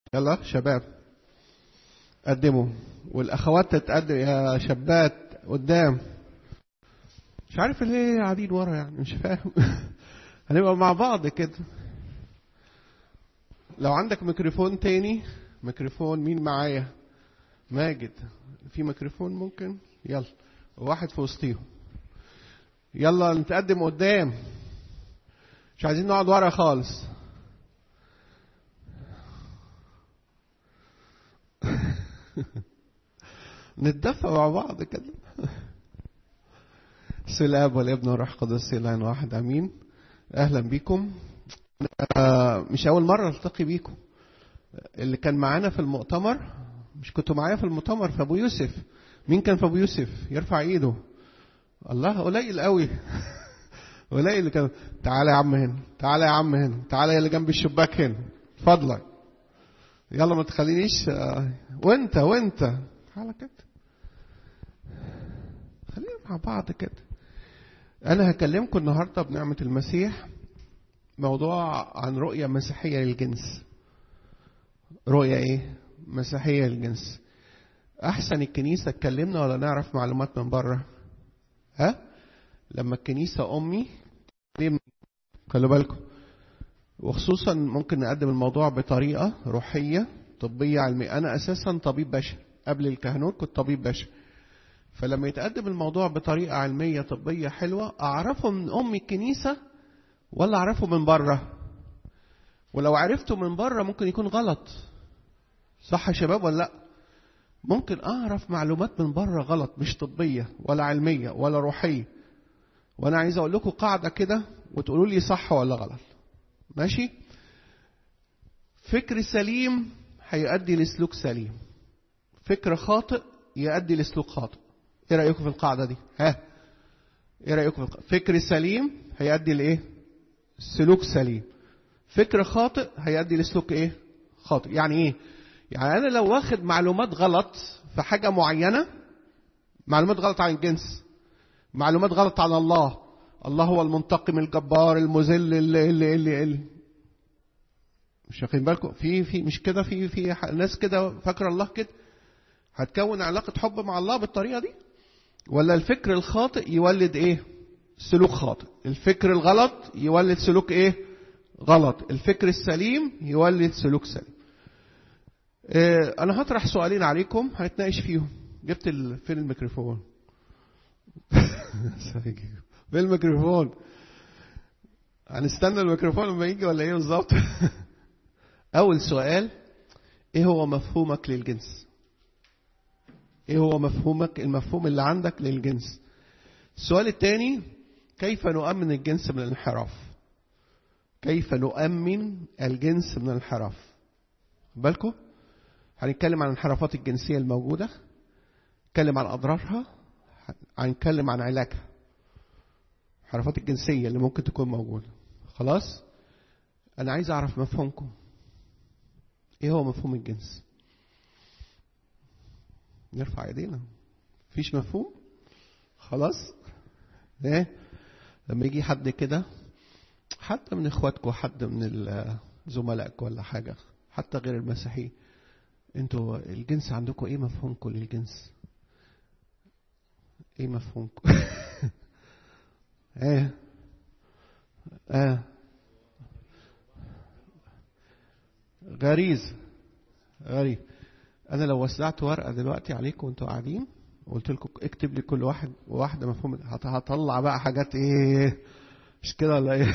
يلا شباب قدموا والاخوات تتقدم يا شابات قدام مش عارف ليه قاعدين ورا يعني مش فاهم هنبقى مع بعض كده لو عندك ميكروفون تاني ميكروفون مين معايا ماجد في ميكروفون ممكن يلا واحد في وسطيهم يلا نتقدم قدام مش عايزين نقعد ورا خالص نتدفى مع بعض كده بسم الاب والابن والروح القدس الان واحد امين اهلا بيكم آه مش اول مره التقي بيكم اللي كان معانا في المؤتمر مش كنتوا معايا في المؤتمر في ابو يوسف مين كان في ابو يوسف يرفع ايده الله قليل قوي قليل اللي كان تعالى يا عم هنا تعالى يا عم هنا تعالى يا اللي جنب الشباك هنا فضلك يلا ما تخلينيش آه، وانت وانت تعالى كده خلينا مع بعض كده انا هكلمكم النهارده بنعمه المسيح موضوع عن رؤيه مسيحيه للجنس رؤيه ايه مسيحيه للجنس احسن الكنيسه اتكلمنا ولا نعرف معلومات من بره ها لما الكنيسه امي تكلمني خلوا بالكم وخصوصا ممكن نقدم الموضوع بطريقه روحيه طبيه علميه انا اساسا طبيب بشري قبل الكهنوت كنت طبيب بشري فلما يتقدم الموضوع بطريقه علميه طبيه حلوه اعرفه من ام الكنيسه ولا اعرفه من بره ولو عرفته من بره ممكن يكون غلط صح يا شباب ولا لا ممكن اعرف معلومات من بره غلط مش طبيه ولا علميه ولا روحيه وانا عايز اقول لكم قاعده كده وتقولوا لي صح ولا غلط ماشي فكر سليم هيؤدي لسلوك سليم فكر خاطئ يؤدي لسلوك خاطئ ايه رايكم في القاعده دي ها ايه رايكم في القاعدة؟ فكر سليم هيؤدي لايه سلوك سليم فكر خاطئ هيؤدي لسلوك ايه خاطئ يعني ايه يعني انا لو واخد معلومات غلط في حاجه معينه معلومات غلط عن الجنس معلومات غلط عن الله الله هو المنتقم الجبار المذل اللي اللي اللي, اللي. مش واخدين بالكم في في مش كده في في ناس كده فاكره الله كده هتكون علاقه حب مع الله بالطريقه دي ولا الفكر الخاطئ يولد ايه سلوك خاطئ الفكر الغلط يولد سلوك ايه غلط الفكر السليم يولد سلوك سليم إيه انا هطرح سؤالين عليكم هنتناقش فيهم جبت ال... فين الميكروفون فين الميكروفون هنستنى الميكروفون لما يجي ولا ايه بالظبط اول سؤال ايه هو مفهومك للجنس ايه هو مفهومك المفهوم اللي عندك للجنس السؤال الثاني كيف نؤمن الجنس من الانحراف كيف نؤمن الجنس من الانحراف بالكم هنتكلم عن الانحرافات الجنسية الموجودة نتكلم عن أضرارها هنتكلم عن علاجها الانحرافات الجنسية اللي ممكن تكون موجودة خلاص أنا عايز أعرف مفهومكم إيه هو مفهوم الجنس نرفع ايدينا مفيش مفهوم خلاص ايه لما يجي حد كده حتى من اخواتكم حد من زملائكم ولا حاجه حتى غير المسيحيين انتوا الجنس عندكم ايه مفهومكم للجنس ايه مفهومكم ايه اه غريزه غريب انا لو وسعت ورقه دلوقتي عليكم وانتوا قاعدين وقلت لكم اكتب لي كل واحد وواحده مفهوم هطلع بقى حاجات ايه مش كده ولا ايه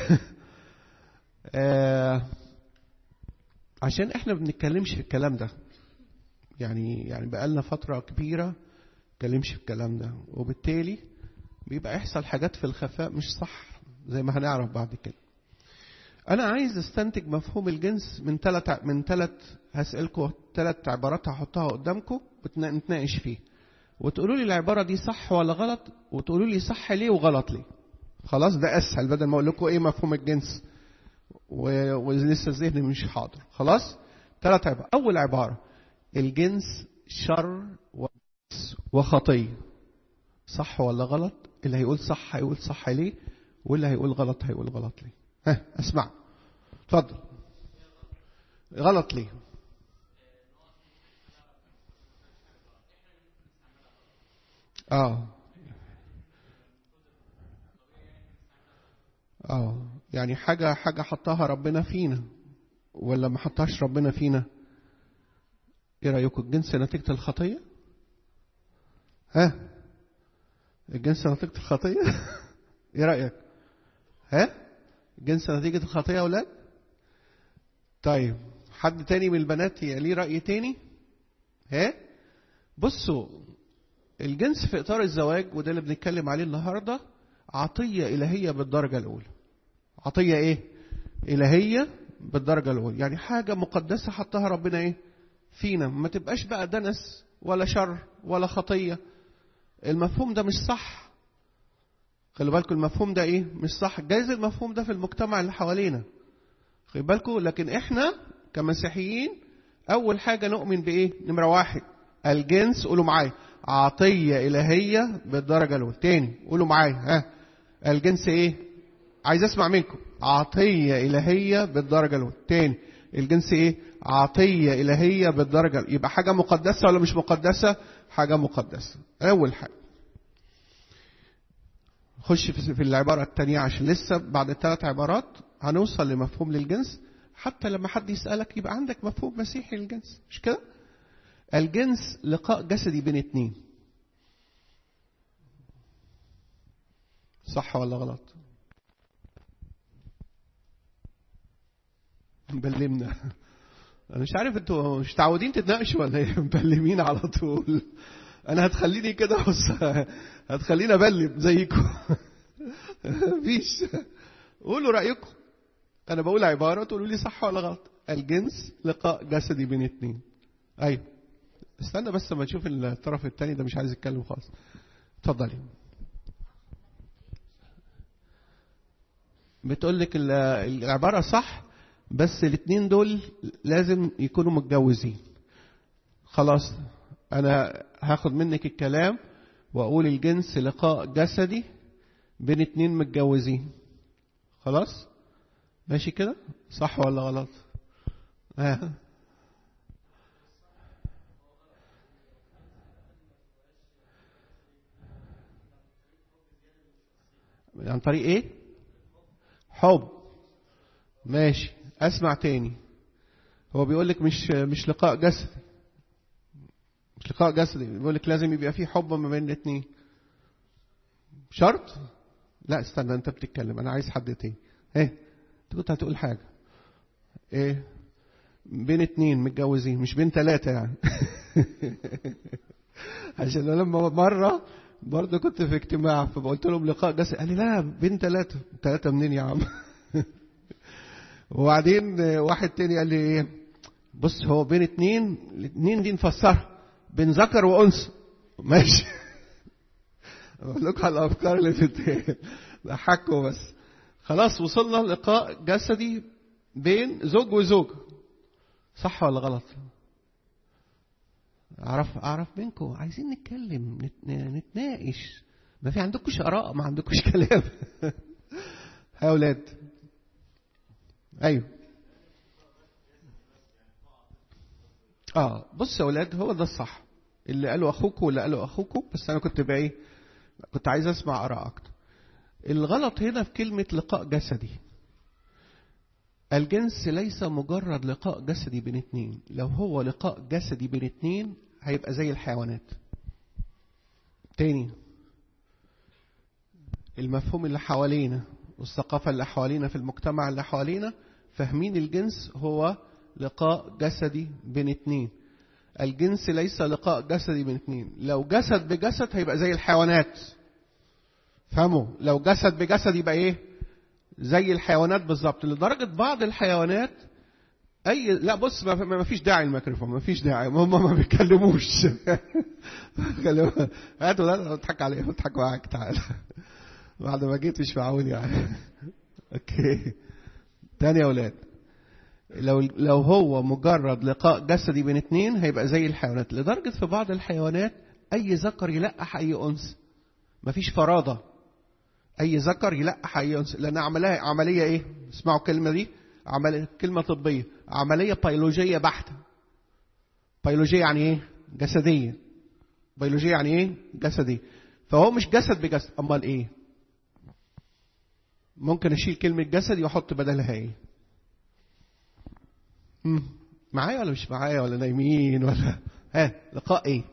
آه عشان احنا ما بنتكلمش في الكلام ده يعني يعني بقالنا فتره كبيره ما بنتكلمش في الكلام ده وبالتالي بيبقى يحصل حاجات في الخفاء مش صح زي ما هنعرف بعد كده انا عايز استنتج مفهوم الجنس من ثلاث من ثلاث هسالكم ثلاث عبارات هحطها قدامكم ونتناقش فيه وتقولوا لي العباره دي صح ولا غلط وتقولوا لي صح ليه وغلط ليه خلاص ده اسهل بدل ما اقول لكم ايه مفهوم الجنس ولسه الذهن مش حاضر خلاص ثلاث عبارات اول عباره الجنس شر وخطيه صح ولا غلط اللي هيقول صح هيقول صح ليه واللي هيقول غلط هيقول غلط ليه ها اسمع اتفضل غلط ليه اه اه يعني حاجة حاجة حطها ربنا فينا ولا ما حطهاش ربنا فينا ايه رأيكم الجنس نتيجة الخطية ها الجنس نتيجة الخطية ايه رأيك ها الجنس نتيجة الخطية يا اولاد طيب حد تاني من البنات ليه رأي تاني ها بصوا الجنس في اطار الزواج وده اللي بنتكلم عليه النهارده عطيه الهيه بالدرجه الاولى عطيه ايه الهيه بالدرجه الاولى يعني حاجه مقدسه حطها ربنا ايه فينا ما تبقاش بقى دنس ولا شر ولا خطيه المفهوم ده مش صح خلي بالكم المفهوم ده ايه مش صح جايز المفهوم ده في المجتمع اللي حوالينا خلي بالكم لكن احنا كمسيحيين اول حاجه نؤمن بايه نمره واحد الجنس قولوا معايا عطية إلهية بالدرجة الأولى تاني قولوا معايا ها الجنس إيه عايز أسمع منكم عطية إلهية بالدرجة الأولى تاني الجنس إيه عطية إلهية بالدرجة الأولى يبقى حاجة مقدسة ولا مش مقدسة حاجة مقدسة أول حاجة خش في العبارة التانية عشان لسه بعد الثلاث عبارات هنوصل لمفهوم للجنس حتى لما حد يسألك يبقى عندك مفهوم مسيحي للجنس مش كده؟ الجنس لقاء جسدي بين اتنين صح ولا غلط مبلمنا انا مش عارف انتوا مش متعودين تتناقشوا ولا ايه مبلمين على طول انا هتخليني كده بص هتخليني ابلم زيكم مفيش قولوا رايكم انا بقول عباره تقولوا لي صح ولا غلط الجنس لقاء جسدي بين اتنين ايوه استنى بس ما نشوف الطرف الثاني ده مش عايز يتكلم خالص اتفضلي بتقول لك العباره صح بس الاثنين دول لازم يكونوا متجوزين خلاص انا هاخد منك الكلام واقول الجنس لقاء جسدي بين اتنين متجوزين خلاص ماشي كده صح ولا غلط آه. عن طريق ايه حب ماشي اسمع تاني هو بيقول لك مش مش لقاء جسدي مش لقاء جسدي بيقول لك لازم يبقى في حب ما بين الاثنين شرط لا استنى انت بتتكلم انا عايز حد تاني ايه انت كنت هتقول حاجه ايه بين اتنين متجوزين مش بين ثلاثه يعني عشان لما مره برضه كنت في اجتماع فقلت لهم لقاء جسدي قال لي لا بين ثلاثة ثلاثة منين يا عم وبعدين واحد تاني قال لي ايه بص هو بين اتنين الاتنين دي نفسرها بين ذكر وانثى ماشي اقول لكم على الافكار اللي في ضحكوا بس خلاص وصلنا لقاء جسدي بين زوج وزوجة صح ولا غلط؟ اعرف اعرف منكم عايزين نتكلم نت... نتناقش ما في عندكوش اراء ما عندكوش كلام يا اولاد ايوه اه بص يا اولاد هو ده الصح اللي قاله اخوكم واللي قاله اخوكم بس انا كنت بقى ايه كنت عايز اسمع اراء اكتر الغلط هنا في كلمه لقاء جسدي الجنس ليس مجرد لقاء جسدي بين اتنين لو هو لقاء جسدي بين اتنين هيبقى زي الحيوانات تاني المفهوم اللي حوالينا والثقافة اللي حوالينا في المجتمع اللي حوالينا فاهمين الجنس هو لقاء جسدي بين اتنين الجنس ليس لقاء جسدي بين اتنين لو جسد بجسد هيبقى زي الحيوانات فهموا لو جسد بجسد يبقى ايه زي الحيوانات بالظبط لدرجة بعض الحيوانات اي لا بص ما فيش داعي الميكروفون ما فيش داعي هم ما بيتكلموش هاتوا لا اضحك عليه اضحك معاك تعالى بعد ما جيت مش معقول يعني اوكي تاني يا اولاد لو لو هو مجرد لقاء جسدي بين اتنين هيبقى زي الحيوانات لدرجة في بعض الحيوانات أي ذكر يلقح أي أنثى مفيش فرادة أي ذكر يلقح أي أنثى لأن عملية عملية إيه؟ اسمعوا الكلمة دي عملية كلمة طبية عملية بيولوجية بحتة بيولوجية يعني إيه؟ جسدية بيولوجية يعني إيه؟ جسدية فهو مش جسد بجسد امال ايه ممكن اشيل كلمه جسدي واحط بدلها ايه مم. معايا ولا مش معايا ولا نايمين ولا ها لقاء ايه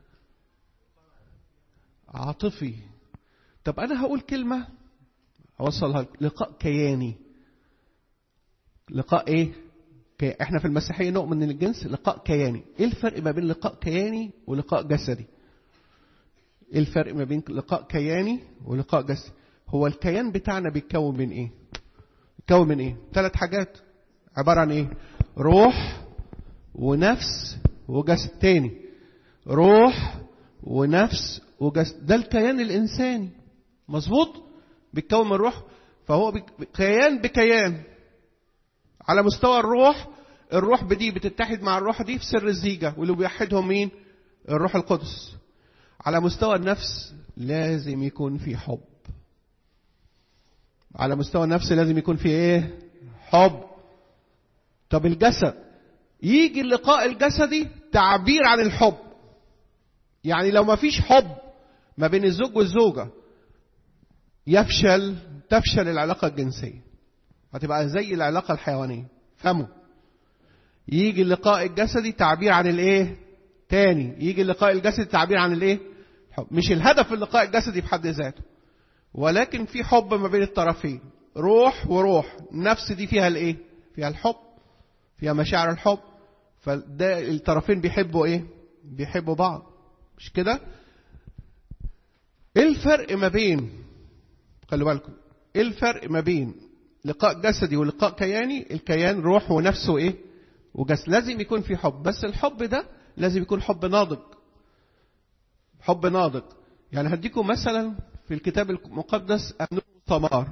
عاطفي طب انا هقول كلمه اوصلها لك. لقاء كياني لقاء ايه كي... احنا في المسيحيه نؤمن ان الجنس لقاء كياني ايه الفرق ما بين لقاء كياني ولقاء جسدي ايه الفرق ما بين لقاء كياني ولقاء جسدي هو الكيان بتاعنا بيتكون من ايه بيتكون من ايه ثلاث حاجات عباره عن ايه روح ونفس وجسد تاني روح ونفس وجسد ده الكيان الانساني مظبوط بيتكون من روح فهو بك... كيان بكيان على مستوى الروح الروح بدي بتتحد مع الروح دي في سر الزيجة واللي بيوحدهم مين الروح القدس على مستوى النفس لازم يكون في حب على مستوى النفس لازم يكون في ايه حب طب الجسد يجي اللقاء الجسدي تعبير عن الحب يعني لو ما فيش حب ما بين الزوج والزوجة يفشل تفشل العلاقة الجنسية هتبقى زي العلاقة الحيوانية فهموا يجي اللقاء الجسدي تعبير عن الايه تاني يجي اللقاء الجسدي تعبير عن الايه حب مش الهدف اللقاء الجسدي بحد ذاته ولكن في حب ما بين الطرفين روح وروح النفس دي فيها الايه فيها الحب فيها مشاعر الحب فده الطرفين بيحبوا ايه بيحبوا بعض مش كده ايه الفرق ما بين خلوا بالكم ايه الفرق ما بين لقاء جسدي ولقاء كياني الكيان روح ونفسه ايه وجسد لازم يكون في حب بس الحب ده لازم يكون حب ناضج حب ناضج يعني هديكم مثلا في الكتاب المقدس أمنون وثمار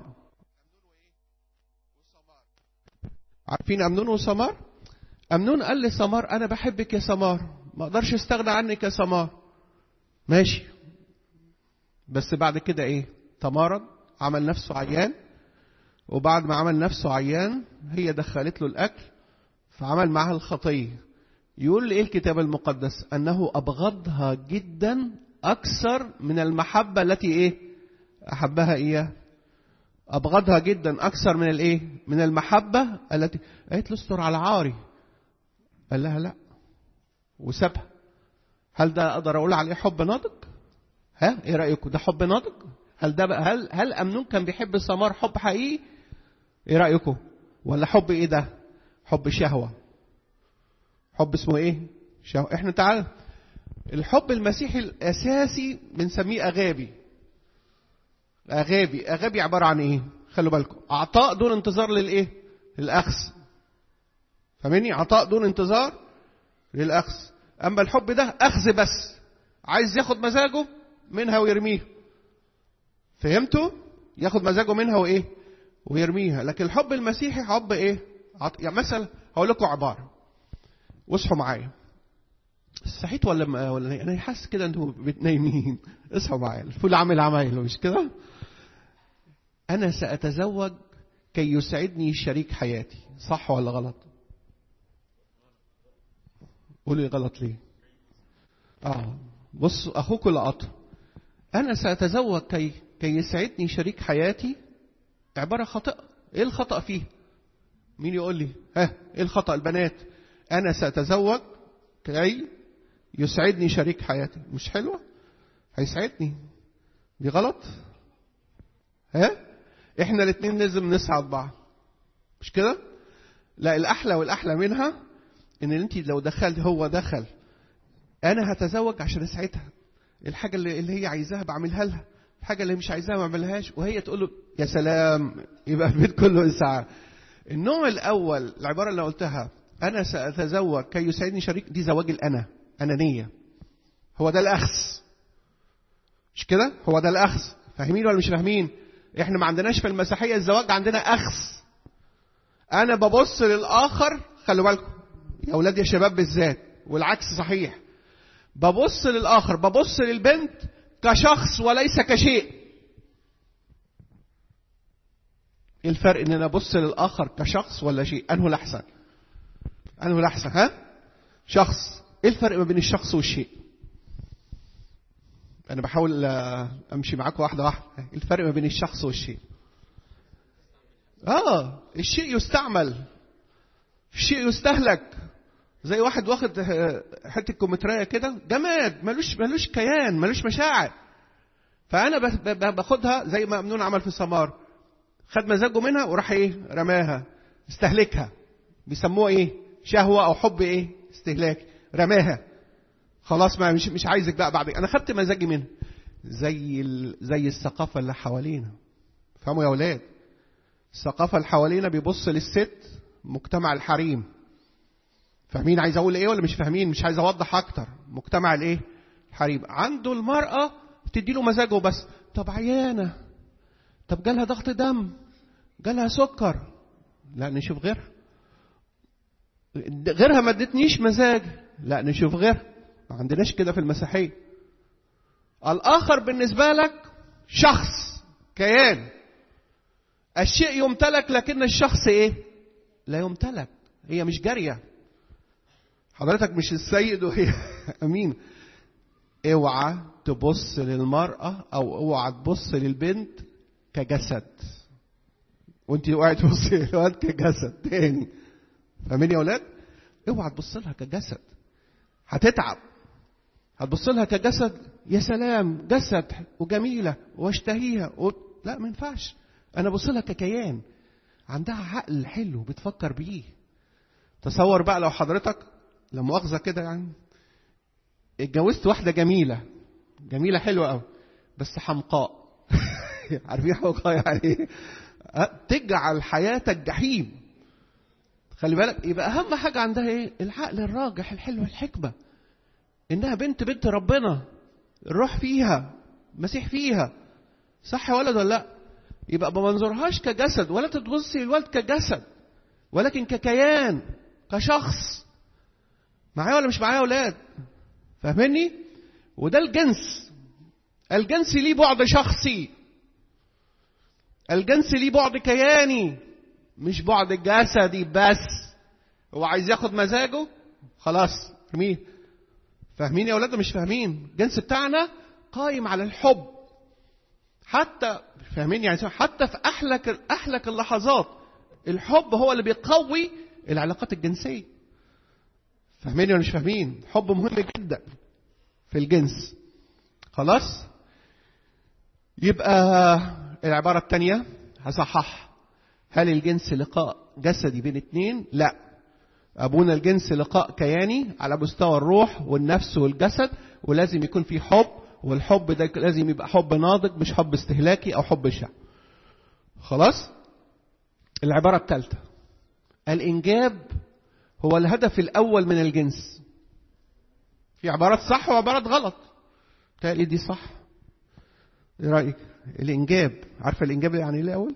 عارفين أمنون وثمار أمنون قال لثمار أنا بحبك يا ثمار ما أقدرش استغنى عنك يا ثمار ماشي بس بعد كده إيه تمارض عمل نفسه عيان وبعد ما عمل نفسه عيان هي دخلت له الأكل فعمل معها الخطية يقول لي إيه الكتاب المقدس أنه أبغضها جدا أكثر من المحبة التي إيه أحبها إياه أبغضها جدا أكثر من الإيه من المحبة التي قالت له استر على عاري قال لها لا وسابها هل ده أقدر أقول عليه حب ناضج ها إيه رأيكم ده حب ناضج هل ده بقى هل هل أمنون كان بيحب سمار حب حقيقي إيه رأيكم ولا حب إيه ده حب شهوة حب اسمه إيه شهوة إحنا تعال الحب المسيحي الأساسي بنسميه أغابي أغابي أغابي عبارة عن إيه خلوا بالكم عطاء دون انتظار للإيه للأخذ فاهمني عطاء دون انتظار للأخذ أما الحب ده أخذ بس عايز ياخد مزاجه منها ويرميها فهمتوا ياخد مزاجه منها وإيه ويرميها لكن الحب المسيحي حب إيه عط... يعني مثلا هقول لكم عبارة واصحوا معايا صحيت ولا ما ولا انا حاسس كده انتوا نايمين اصحوا معايا الفول عامل عمايله مش كده انا ساتزوج كي يسعدني شريك حياتي صح ولا غلط قولي غلط ليه اه بص اخوك لقط انا ساتزوج كي كي يسعدني شريك حياتي عباره خطأ ايه الخطأ فيه مين يقول لي ها ايه الخطأ البنات انا ساتزوج كي يسعدني شريك حياتي مش حلوة هيسعدني دي غلط ها احنا الاثنين لازم نسعد بعض مش كده لا الاحلى والاحلى منها ان انت لو دخلت هو دخل انا هتزوج عشان اسعدها الحاجه اللي, اللي هي عايزاها بعملها لها الحاجه اللي مش عايزاها ما اعملهاش وهي تقول له يا سلام يبقى البيت كله اسعاد النوع الاول العباره اللي قلتها انا ساتزوج كي يسعدني شريك دي زواج الانا أنانية هو ده الأخذ مش كده هو ده الأخذ فاهمين ولا مش فاهمين احنا ما عندناش في المسيحية الزواج عندنا أخذ أنا ببص للآخر خلوا بالكم يا أولاد يا شباب بالذات والعكس صحيح ببص للآخر ببص للبنت كشخص وليس كشيء ايه الفرق ان انا ابص للاخر كشخص ولا شيء انه الاحسن انه الاحسن ها شخص ايه الفرق ما بين الشخص والشيء انا بحاول آه، امشي معاكم واحده واحده الفرق ما بين الشخص والشيء اه الشيء يستعمل الشيء يستهلك زي واحد واخد آه، حته كمثريه كده جماد ملوش ملوش كيان ملوش مشاعر فانا ب- ب- باخدها زي ما ممنون عمل في سمار خد مزاجه منها وراح ايه رماها استهلكها بيسموها ايه شهوه او حب ايه استهلاك رماها خلاص ما مش مش عايزك بقى بعد انا خدت مزاجي منها زي ال... زي الثقافه اللي حوالينا فهموا يا اولاد الثقافه اللي حوالينا بيبص للست مجتمع الحريم فاهمين عايز اقول ايه ولا مش فاهمين مش عايز اوضح اكتر مجتمع الايه الحريم عنده المراه تدي له مزاجه بس طب عيانه طب جالها ضغط دم جالها سكر لا نشوف غيرها غيرها ما ادتنيش مزاج لا نشوف غيرها ما عندناش كده في المسيحيه الاخر بالنسبه لك شخص كيان الشيء يمتلك لكن الشخص ايه لا يمتلك هي مش جاريه حضرتك مش السيد وهي امين اوعى تبص للمراه او اوعى تبص للبنت كجسد وانت اوعي تبصي للواد كجسد تاني فاهمين يا اولاد اوعى تبص لها كجسد هتتعب هتبص لها كجسد يا سلام جسد وجميله واشتهيها و... لا ما ينفعش انا ابص لها ككيان عندها عقل حلو بتفكر بيه تصور بقى لو حضرتك لا مؤاخذه كده يعني اتجوزت واحده جميله جميله حلوه قوي بس حمقاء عارفين حمقاء يعني ايه أه، تجعل حياتك جحيم خلي بالك يبقى اهم حاجه عندها ايه العقل الراجح الحلو الحكمه انها بنت بنت ربنا الروح فيها مسيح فيها صح يا ولد ولا لا يبقى ما منظرهاش كجسد ولا تتبصي للولد كجسد ولكن ككيان كشخص معايا ولا مش معايا يا اولاد فاهمني وده الجنس الجنس ليه بعد شخصي الجنس ليه بعد كياني مش بعد جسدي بس هو عايز ياخد مزاجه خلاص ارميه فاهمين يا اولاد مش فاهمين الجنس بتاعنا قايم على الحب حتى فاهمين يعني حتى في احلك احلك اللحظات الحب هو اللي بيقوي العلاقات الجنسيه فاهمين ولا مش فاهمين حب مهم جدا في الجنس خلاص يبقى العبارة الثانية هصحح هل الجنس لقاء جسدي بين اتنين لا أبونا الجنس لقاء كياني على مستوى الروح والنفس والجسد ولازم يكون في حب والحب ده لازم يبقى حب ناضج مش حب استهلاكي أو حب شع خلاص العبارة الثالثة الإنجاب هو الهدف الأول من الجنس في عبارات صح وعبارات غلط تالي دي صح ايه رأيك الإنجاب عارفة الإنجاب يعني ايه الأول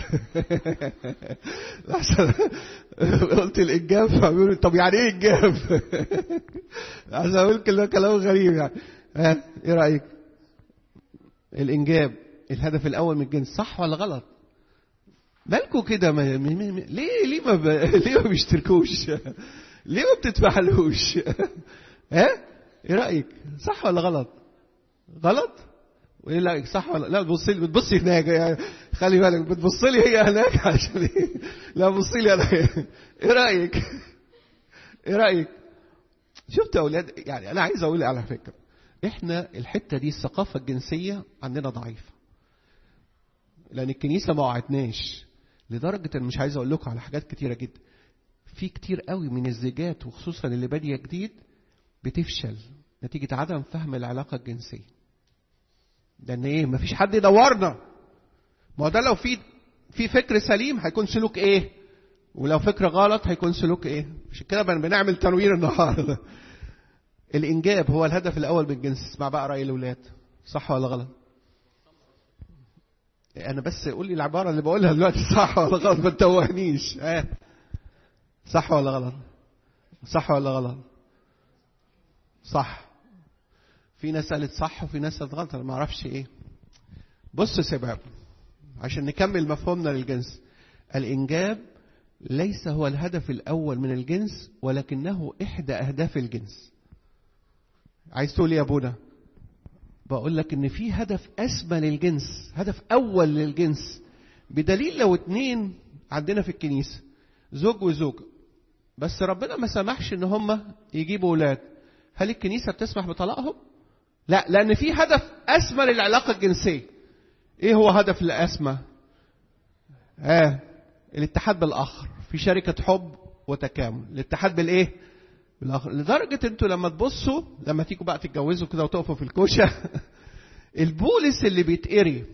عشان قلت الإنجاب فبيقولوا طب يعني إيه إنجاب عشان أقول كلام كلام غريب يعني ها إيه رأيك الإنجاب الهدف الأول من الجنس صح ولا غلط مالكوا كده ما... م... م... ليه ليه ما ب... ليه ما بيشتركوش ليه ما بتدفعلوش ها ايه رايك صح ولا غلط غلط وايه رايك صح ولا لا بتبصي بتبصي هناك يعني خلي بالك بتبص لي هي هناك عشان ايه لا بصي لي انا ايه رايك ايه رايك شفت يا اولاد يعني انا عايز اقول على فكره احنا الحته دي الثقافه الجنسيه عندنا ضعيفه لان الكنيسه ما وعدناش لدرجه ان مش عايز اقول لكم على حاجات كتيره جدا في كتير قوي من الزيجات وخصوصا اللي باديه جديد بتفشل نتيجه عدم فهم العلاقه الجنسيه لان ايه مفيش حد يدورنا ما هو ده لو في في فكر سليم هيكون سلوك ايه ولو فكر غلط هيكون سلوك ايه عشان كده بنعمل تنوير النهارده الانجاب هو الهدف الاول من الجنس اسمع بقى راي الاولاد صح ولا غلط انا بس قول لي العباره اللي بقولها دلوقتي صح ولا غلط ما تتوهنيش اه صح ولا غلط صح ولا غلط صح في ناس قالت صح وفي ناس قالت غلط انا ما اعرفش ايه بص يا شباب عشان نكمل مفهومنا للجنس الانجاب ليس هو الهدف الاول من الجنس ولكنه احدى اهداف الجنس عايز تقول يا ابونا بقول لك ان في هدف اسمى للجنس هدف اول للجنس بدليل لو اتنين عندنا في الكنيسه زوج وزوجه بس ربنا ما سمحش ان هم يجيبوا اولاد هل الكنيسه بتسمح بطلاقهم لا لان في هدف اسمى للعلاقه الجنسيه ايه هو هدف الاسمى اه الاتحاد بالاخر في شركه حب وتكامل الاتحاد بالايه بالاخر لدرجه انتوا لما تبصوا لما تيجوا بقى تتجوزوا كده وتقفوا في الكوشه البولس اللي بيتقري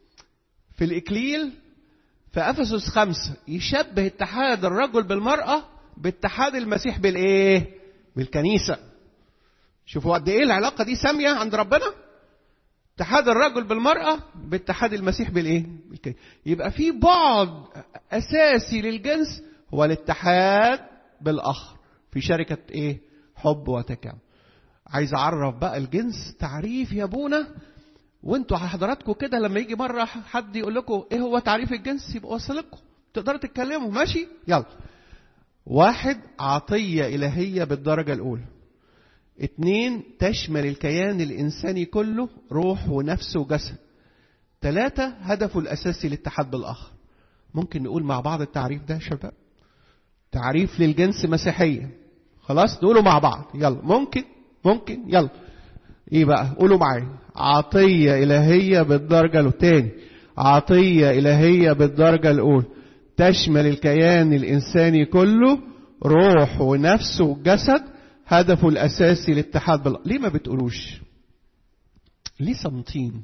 في الاكليل في افسس خمسة يشبه اتحاد الرجل بالمرأة باتحاد المسيح بالايه؟ بالكنيسة. شوفوا قد ايه العلاقة دي سامية عند ربنا؟ اتحاد الرجل بالمرأة باتحاد المسيح بالايه؟ بالكنيسة. يبقى في بعد اساسي للجنس هو الاتحاد بالاخر في شركة ايه؟ حب وتكامل. عايز اعرف بقى الجنس تعريف يا ابونا وانتوا حضراتكم كده لما يجي مره حد يقول لكم ايه هو تعريف الجنس يبقى وصل لكم تقدروا تتكلموا ماشي يلا واحد عطية إلهية بالدرجة الأولى اتنين تشمل الكيان الإنساني كله روح ونفس وجسد ثلاثة هدفه الأساسي الاتحاد بالآخر ممكن نقول مع بعض التعريف ده يا شباب تعريف للجنس مسيحية خلاص نقوله مع بعض يلا ممكن ممكن يلا ايه بقى قولوا معايا عطية إلهية بالدرجة الأولى تاني عطية إلهية بالدرجة الأولى تشمل الكيان الإنساني كله روح ونفس وجسد هدفه الأساسي الاتحاد بالله ليه ما بتقولوش ليه صامتين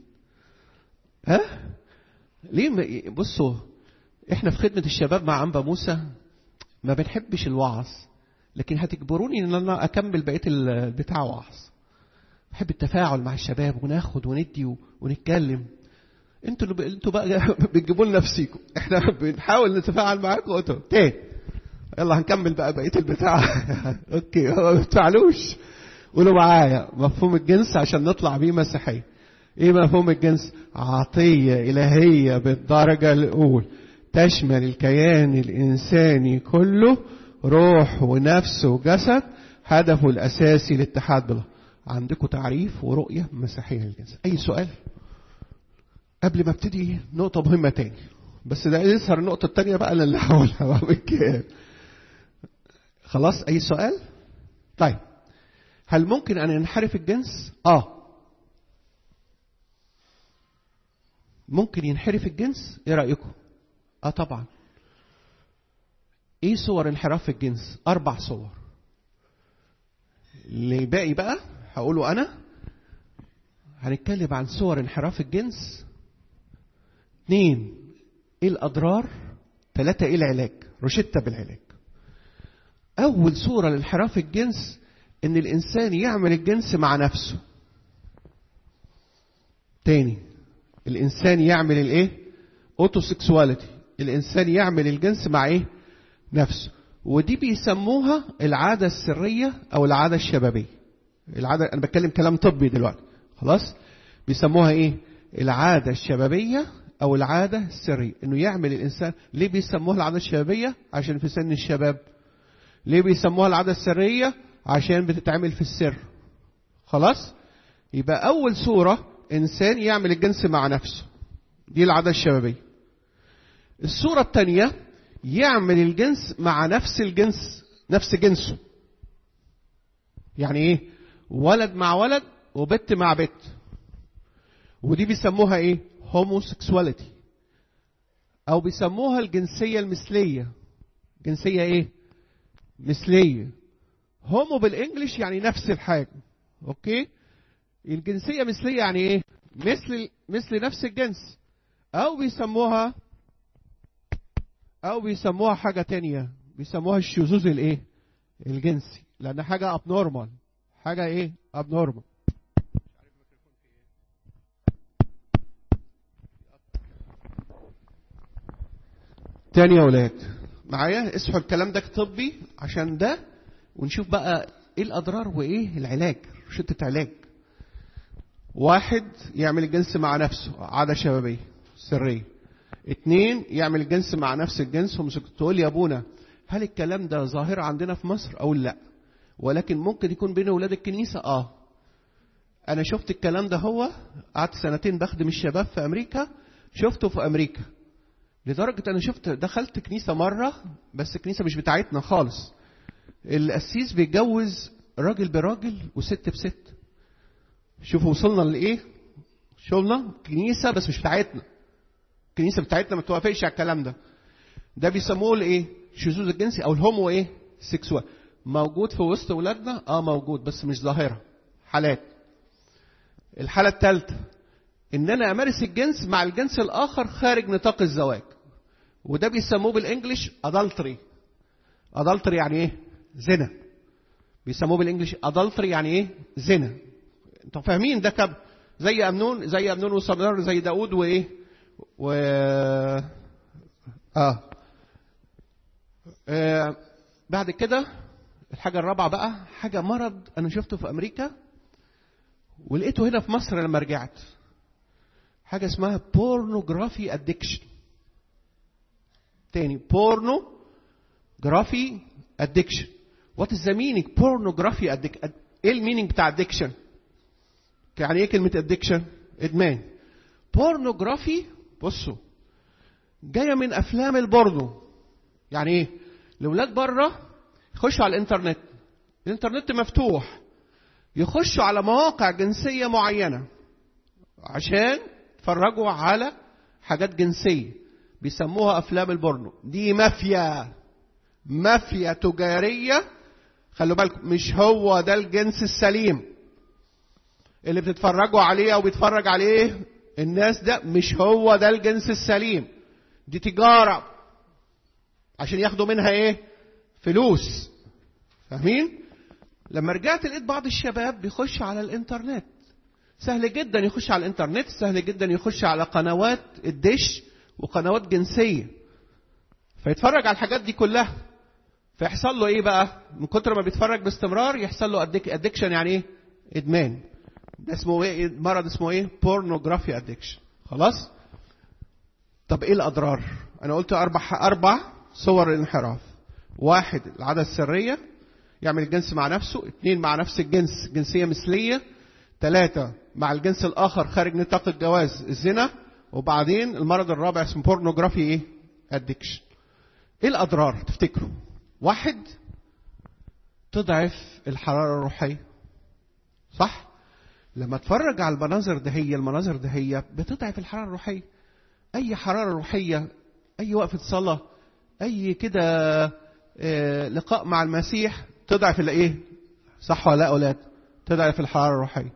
ها ليه ما... بصوا احنا في خدمة الشباب مع أنبا موسى ما بنحبش الوعظ لكن هتجبروني ان انا اكمل بقيه البتاع وعظ بحب التفاعل مع الشباب وناخد وندي ونتكلم انتوا اللي انتوا بقى بتجيبوا لنا نفسيكم احنا بنحاول نتفاعل معاكم وانتوا تاني يلا هنكمل بقى بقيه البتاع اوكي ما بتفعلوش قولوا معايا مفهوم الجنس عشان نطلع بيه مسيحيه ايه مفهوم الجنس عطيه الهيه بالدرجه الاولى تشمل الكيان الانساني كله روح ونفس وجسد هدفه الاساسي الاتحاد بالله عندكم تعريف ورؤيه مسيحيه للجنس اي سؤال قبل ما ابتدي نقطه مهمه تاني بس ده يظهر النقطه التانيه بقى اللي هقولها بعمل كده خلاص اي سؤال طيب هل ممكن ان ينحرف الجنس اه ممكن ينحرف الجنس ايه رايكم اه طبعا ايه صور انحراف الجنس اربع صور اللي باقي بقى هقوله انا هنتكلم عن صور انحراف الجنس اثنين ايه الاضرار ثلاثة ايه العلاج روشتة بالعلاج اول صورة لانحراف الجنس ان الانسان يعمل الجنس مع نفسه تاني الانسان يعمل الايه اوتوسيكسواليتي الانسان يعمل الجنس مع ايه نفسه ودي بيسموها العادة السرية أو العادة الشبابية العادة أنا بتكلم كلام طبي دلوقتي خلاص بيسموها إيه العادة الشبابية أو العادة السرية إنه يعمل الإنسان ليه بيسموها العادة الشبابية عشان في سن الشباب ليه بيسموها العادة السرية عشان بتتعمل في السر خلاص يبقى أول صورة إنسان يعمل الجنس مع نفسه دي العادة الشبابية الصورة الثانية يعمل الجنس مع نفس الجنس نفس جنسه يعني ايه ولد مع ولد وبت مع بت ودي بيسموها ايه هوموسيكسواليتي او بيسموها الجنسية المثلية جنسية ايه مثلية هومو بالانجلش يعني نفس الحاجة اوكي الجنسية مثلية يعني ايه مثل مثل نفس الجنس او بيسموها او بيسموها حاجه تانية بيسموها الشذوذ الايه الجنسي لان حاجه ابنورمال حاجه ايه ابنورمال تاني يا ولاد معايا اصحوا الكلام ده طبي عشان ده ونشوف بقى ايه الاضرار وايه العلاج شتة علاج واحد يعمل الجنس مع نفسه عاده شبابيه سريه اتنين يعمل الجنس مع نفس الجنس تقول يا ابونا هل الكلام ده ظاهرة عندنا في مصر او لا ولكن ممكن يكون بين اولاد الكنيسة اه انا شفت الكلام ده هو قعدت سنتين بخدم الشباب في امريكا شفته في امريكا لدرجه انا شفت دخلت كنيسه مره بس كنيسه مش بتاعتنا خالص القسيس بيتجوز راجل براجل وست بست شوفوا وصلنا لايه شغلنا كنيسه بس مش بتاعتنا الكنيسه بتاعتنا ما توافقش على الكلام ده ده بيسموه الايه الشذوذ الجنسي او الهومو ايه سيكسوال موجود في وسط ولادنا اه موجود بس مش ظاهره حالات الحاله الثالثه ان انا امارس الجنس مع الجنس الاخر خارج نطاق الزواج وده بيسموه بالانجلش ادلتري ادلتري يعني ايه زنا بيسموه بالانجلش ادلتري يعني ايه زنا انتوا فاهمين ده كم زي امنون زي امنون وصبر زي داود وايه و آه. آه بعد كده الحاجة الرابعة بقى حاجة مرض أنا شفته في أمريكا ولقيته هنا في مصر لما رجعت حاجة اسمها بورنوجرافي ادكشن تاني بورنوجرافي ادكشن وات از ذا مينينج بورنوجرافي ادكشن ايه المينينج بتاع ادكشن يعني ايه كلمة ادكشن ادمان بورنوجرافي بصوا جايه من افلام البورنو يعني ايه الاولاد بره يخشوا على الانترنت الانترنت مفتوح يخشوا على مواقع جنسيه معينه عشان يتفرجوا على حاجات جنسيه بيسموها افلام البورنو دي مافيا مافيا تجاريه خلوا بالكم مش هو ده الجنس السليم اللي بتتفرجوا عليه او بيتفرج عليه الناس ده مش هو ده الجنس السليم دي تجارة عشان ياخدوا منها ايه فلوس فاهمين لما رجعت لقيت بعض الشباب بيخش على الانترنت سهل جدا يخش على الانترنت سهل جدا يخش على قنوات الدش وقنوات جنسية فيتفرج على الحاجات دي كلها فيحصل له ايه بقى من كتر ما بيتفرج باستمرار يحصل له ادكشن يعني ايه ادمان ده اسمه ايه مرض اسمه ايه بورنوجرافي ادكشن خلاص طب ايه الاضرار انا قلت اربع اربع صور الانحراف واحد العاده السريه يعمل الجنس مع نفسه اثنين مع نفس الجنس جنسيه مثليه ثلاثة مع الجنس الآخر خارج نطاق الجواز الزنا وبعدين المرض الرابع اسمه بورنوجرافي ايه؟ ادكشن. ايه الأضرار تفتكروا؟ واحد تضعف الحرارة الروحية. صح؟ لما اتفرج على المناظر ده هي المناظر ده هي بتضعف الحرارة الروحية. أي حرارة روحية أي وقفة صلاة أي كده آه لقاء مع المسيح تضعف الايه؟ صح ولا لا أولاد؟ تضعف الحرارة الروحية.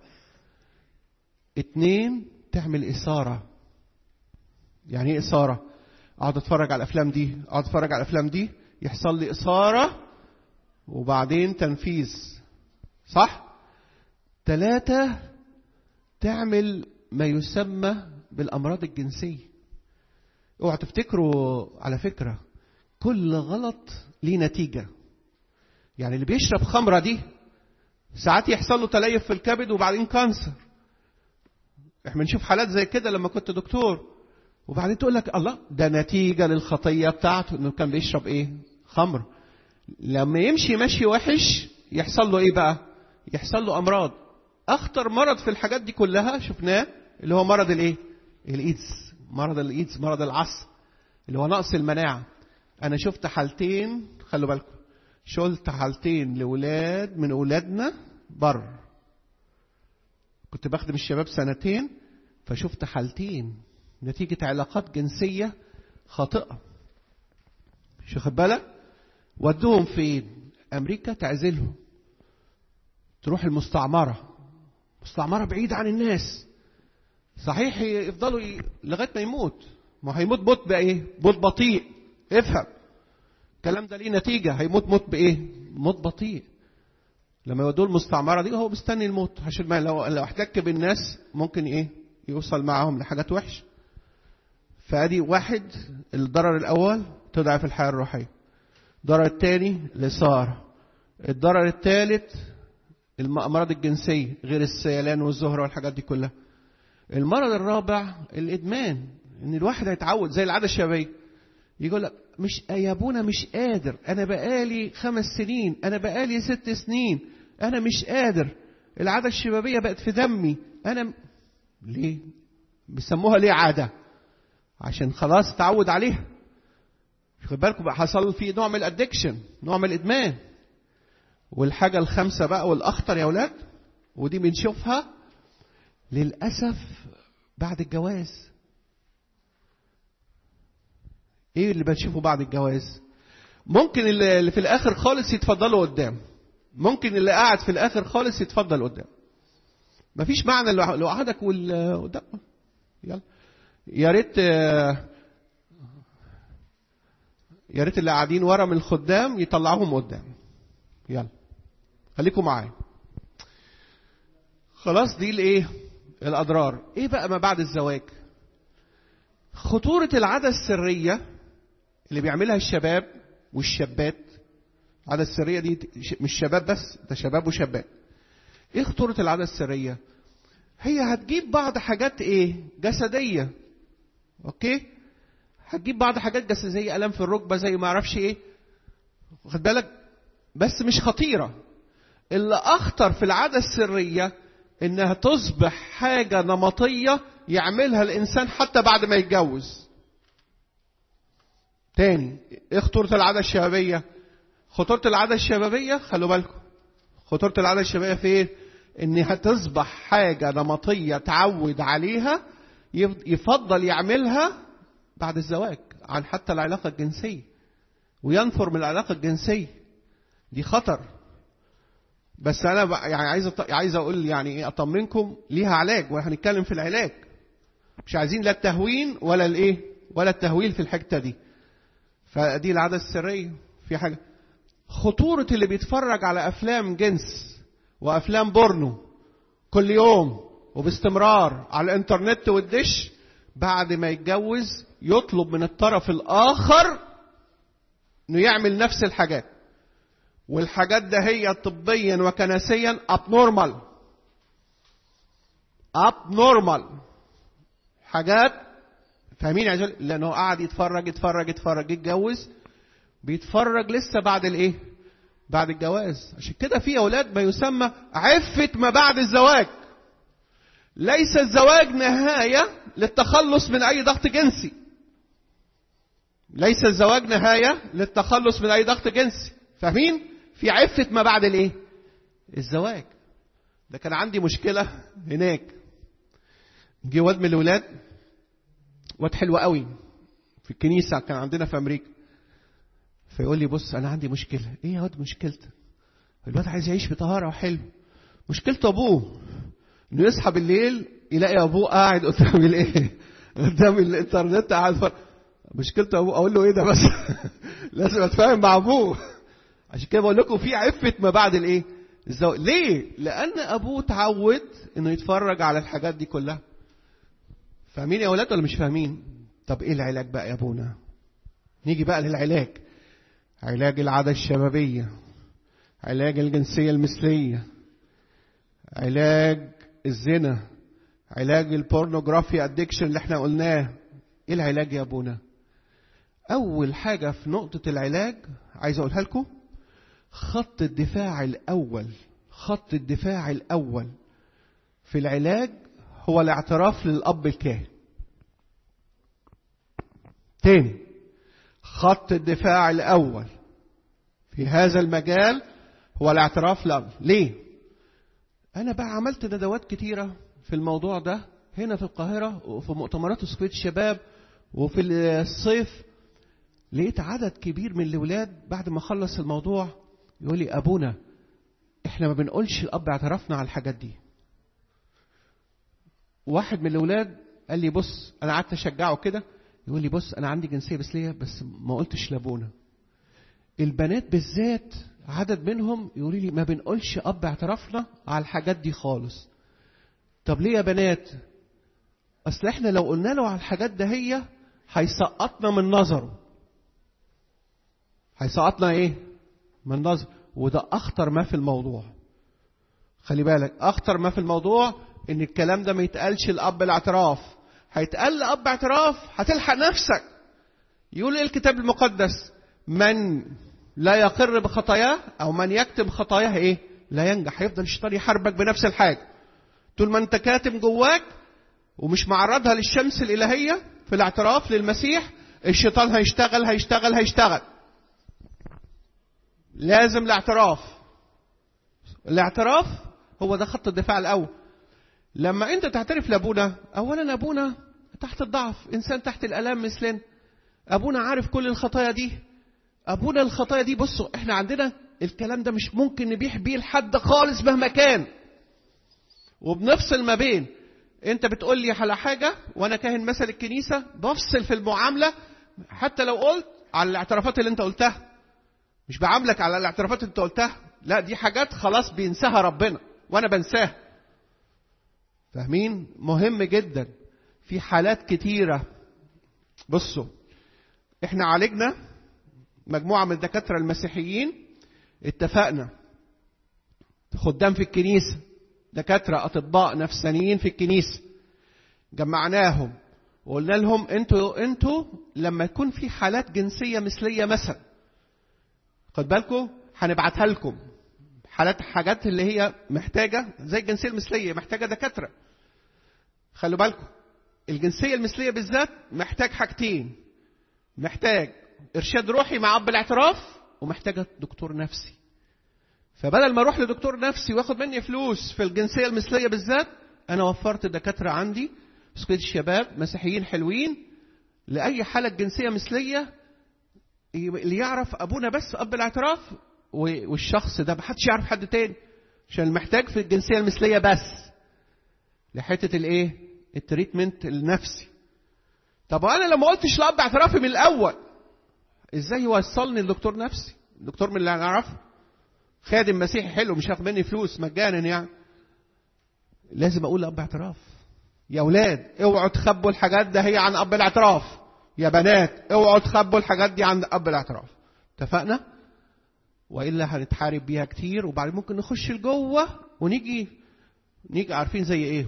اتنين تعمل إثارة. يعني إيه إثارة؟ أقعد أتفرج على الأفلام دي، أقعد أتفرج على الأفلام دي، يحصل لي إثارة وبعدين تنفيذ. صح؟ ثلاثة تعمل ما يسمى بالأمراض الجنسية. اوعوا تفتكروا على فكرة كل غلط ليه نتيجة. يعني اللي بيشرب خمرة دي ساعات يحصل له تليف في الكبد وبعدين كانسر احنا بنشوف حالات زي كده لما كنت دكتور وبعدين تقول لك الله ده نتيجة للخطية بتاعته انه كان بيشرب ايه خمر لما يمشي مشي وحش يحصل له ايه بقى يحصل له امراض اخطر مرض في الحاجات دي كلها شفناه اللي هو مرض الايه الايدز مرض الايدز مرض العصر اللي هو نقص المناعة انا شفت حالتين خلوا بالكم شلت حالتين لولاد من اولادنا بر كنت بخدم الشباب سنتين فشفت حالتين نتيجة علاقات جنسية خاطئة مش واخد بالك ودوهم فين امريكا تعزلهم تروح المستعمرة مستعمرة بعيدة عن الناس صحيح يفضلوا ي... لغاية ما يموت ما هيموت موت بايه موت بطيء افهم الكلام ده ليه نتيجة هيموت موت بإيه؟ موت بطيء. لما يودوه المستعمرة دي هو مستني الموت عشان ما لو لو احتك بالناس ممكن إيه؟ يوصل معاهم لحاجات وحشة. فأدي واحد الضرر الأول تضعف الحياة الروحية. الضرر الثاني الإثارة. الضرر الثالث الأمراض الجنسية غير السيلان والزهرة والحاجات دي كلها. المرض الرابع الإدمان إن الواحد هيتعود زي العادة الشبابية. يقول لك مش يا ابونا مش قادر انا بقالي خمس سنين انا بقالي ست سنين انا مش قادر العادة الشبابية بقت في دمي أنا م- ليه بيسموها ليه عادة عشان خلاص اتعود عليها خد بالكم بقى حصل في نوع من الادكشن نوع من الادمان والحاجة الخامسة بقى والأخطر يا أولاد ودي بنشوفها للأسف بعد الجواز ايه اللي بنشوفه بعد الجواز ممكن اللي اللي في الاخر خالص يتفضلوا قدام ممكن اللي قاعد في الاخر خالص يتفضل قدام مفيش معنى لو لو قعدك وال قدام يلا يا ريت آه، يا ريت اللي قاعدين ورا من الخدام يطلعوهم قدام يلا خليكم معايا خلاص دي الايه الاضرار ايه بقى ما بعد الزواج خطورة العادة السرية اللي بيعملها الشباب والشابات العادة السرية دي مش شباب بس ده شباب وشابات ايه خطورة العادة السرية هي هتجيب بعض حاجات ايه جسدية اوكي هتجيب بعض حاجات جسدية زي الام في الركبة زي ما اعرفش ايه خد بالك بس مش خطيرة اللي اخطر في العادة السرية انها تصبح حاجة نمطية يعملها الانسان حتى بعد ما يتجوز تاني ايه خطورة العادة الشبابية خطورة العادة الشبابية خلوا بالكم خطورة العادة الشبابية في ايه انها تصبح حاجة نمطية تعود عليها يف- يفضل يعملها بعد الزواج عن حتى العلاقة الجنسية وينفر من العلاقة الجنسية دي خطر بس انا بقى يعني عايز أط- عايز اقول يعني ايه اطمنكم ليها علاج وهنتكلم في العلاج مش عايزين لا التهوين ولا الايه ولا التهويل في الحته دي فدي العاده السريه في حاجه خطوره اللي بيتفرج على افلام جنس وافلام بورنو كل يوم وباستمرار على الانترنت والدش بعد ما يتجوز يطلب من الطرف الاخر انه يعمل نفس الحاجات والحاجات ده هي طبيا وكنسيا اب نورمال اب نورمال حاجات فاهمين عايز أقول- لانه قاعد يتفرج يتفرج يتفرج يتجوز بيتفرج لسه بعد الايه بعد الجواز عشان كده في اولاد ما يسمى عفة ما بعد الزواج ليس الزواج نهاية للتخلص من اي ضغط جنسي ليس الزواج نهاية للتخلص من اي ضغط جنسي فاهمين في عفة ما بعد الايه الزواج ده كان عندي مشكلة هناك جه واد من الولاد واد حلو قوي في الكنيسة كان عندنا في أمريكا فيقول لي بص أنا عندي مشكلة إيه يا واد مشكلتك الواد عايز يعيش بطهارة وحلو مشكلته أبوه إنه يصحى بالليل يلاقي أبوه قاعد قدام الإيه قدام الإنترنت قاعد فر... مشكلته أبوه أقول له إيه ده بس لازم أتفاهم مع أبوه عشان كده بقول لكم في عفة ما بعد الإيه الزواج ليه؟ لأن أبوه اتعود إنه يتفرج على الحاجات دي كلها فاهمين يا ولاد ولا مش فاهمين طب ايه العلاج بقى يا ابونا نيجي بقى للعلاج علاج العادة الشبابية علاج الجنسية المثلية علاج الزنا علاج البورنوجرافي ادكشن اللي احنا قلناه ايه العلاج يا ابونا اول حاجة في نقطة العلاج عايز اقولها لكم خط الدفاع الاول خط الدفاع الاول في العلاج هو الاعتراف للأب الكاهن تاني خط الدفاع الأول في هذا المجال هو الاعتراف للأب ليه؟ أنا بقى عملت ندوات كتيرة في الموضوع ده هنا في القاهرة وفي مؤتمرات وسكوية الشباب وفي الصيف لقيت عدد كبير من الولاد بعد ما خلص الموضوع يقول لي أبونا احنا ما بنقولش الأب اعترفنا على الحاجات دي واحد من الاولاد قال لي بص انا قعدت اشجعه كده يقول لي بص انا عندي جنسيه مثليه بس ما قلتش لابونا البنات بالذات عدد منهم يقولوا لي ما بنقولش اب اعترفنا على الحاجات دي خالص طب ليه يا بنات اصل احنا لو قلنا له على الحاجات ده هي هيسقطنا من نظره هيسقطنا ايه من نظر وده اخطر ما في الموضوع خلي بالك اخطر ما في الموضوع ان الكلام ده ما يتقالش الاب الاعتراف هيتقال لاب اعتراف هتلحق نفسك يقول ايه الكتاب المقدس من لا يقر بخطاياه او من يكتم خطاياه ايه لا ينجح هيفضل الشيطان يحاربك بنفس الحاجه طول ما انت كاتم جواك ومش معرضها للشمس الالهيه في الاعتراف للمسيح الشيطان هيشتغل هيشتغل هيشتغل لازم الاعتراف الاعتراف هو ده خط الدفاع الاول لما انت تعترف لابونا اولا ابونا تحت الضعف انسان تحت الالام مثلنا ابونا عارف كل الخطايا دي ابونا الخطايا دي بصوا احنا عندنا الكلام ده مش ممكن نبيح بيه لحد خالص مهما كان وبنفصل ما بين انت بتقول لي على حاجه وانا كاهن مثل الكنيسه بفصل في المعامله حتى لو قلت على الاعترافات اللي انت قلتها مش بعاملك على الاعترافات اللي انت قلتها لا دي حاجات خلاص بينساها ربنا وانا بنساها فاهمين مهم جدا في حالات كتيره بصوا احنا عالجنا مجموعه من الدكاتره المسيحيين اتفقنا خدام في الكنيسه دكاتره اطباء نفسانيين في الكنيسه جمعناهم وقلنا لهم انتوا انتوا لما يكون في حالات جنسيه مثليه مثلا خد بالكم هنبعتها لكم حالات حاجات اللي هي محتاجه زي الجنسيه المثليه محتاجه دكاتره خلوا بالكم الجنسيه المثليه بالذات محتاج حاجتين محتاج ارشاد روحي مع اب الاعتراف ومحتاجه دكتور نفسي فبدل ما اروح لدكتور نفسي واخد مني فلوس في الجنسيه المثليه بالذات انا وفرت دكاتره عندي سكويت الشباب مسيحيين حلوين لاي حاله جنسيه مثليه اللي يعرف ابونا بس اب الاعتراف والشخص ده محدش يعرف حد تاني عشان محتاج في الجنسيه المثليه بس لحته الايه التريتمنت النفسي طب وانا لما قلتش لاب اعترافي من الاول ازاي يوصلني لدكتور نفسي دكتور من اللي انا اعرفه خادم مسيحي حلو مش هاخد مني فلوس مجانا يعني لازم اقول لاب اعتراف يا اولاد اوعوا تخبوا الحاجات ده هي عن اب الاعتراف يا بنات اوعوا تخبوا الحاجات دي عن اب الاعتراف اتفقنا والا هنتحارب بيها كتير وبعدين ممكن نخش لجوه ونيجي نيجي عارفين زي ايه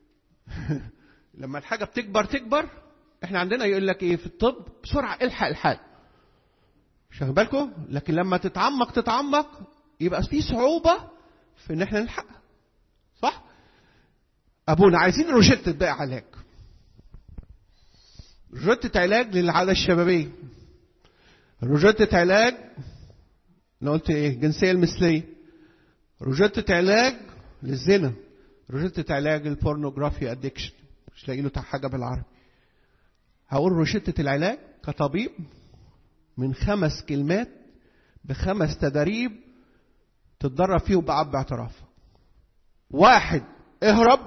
لما الحاجه بتكبر تكبر احنا عندنا يقول لك ايه في الطب بسرعه الحق الحال مش واخد بالكم لكن لما تتعمق تتعمق يبقى في صعوبه في ان احنا نلحقها صح ابونا عايزين روشته بقى علاج روشته علاج للعاده الشبابيه روشته علاج انا قلت ايه الجنسيه المثليه روشته علاج للزنا روشته علاج البورنوجرافي ادكشن مش لاقي له حاجه بالعربي هقول روشته العلاج كطبيب من خمس كلمات بخمس تدريب تتدرب فيه بأب اعتراف واحد اهرب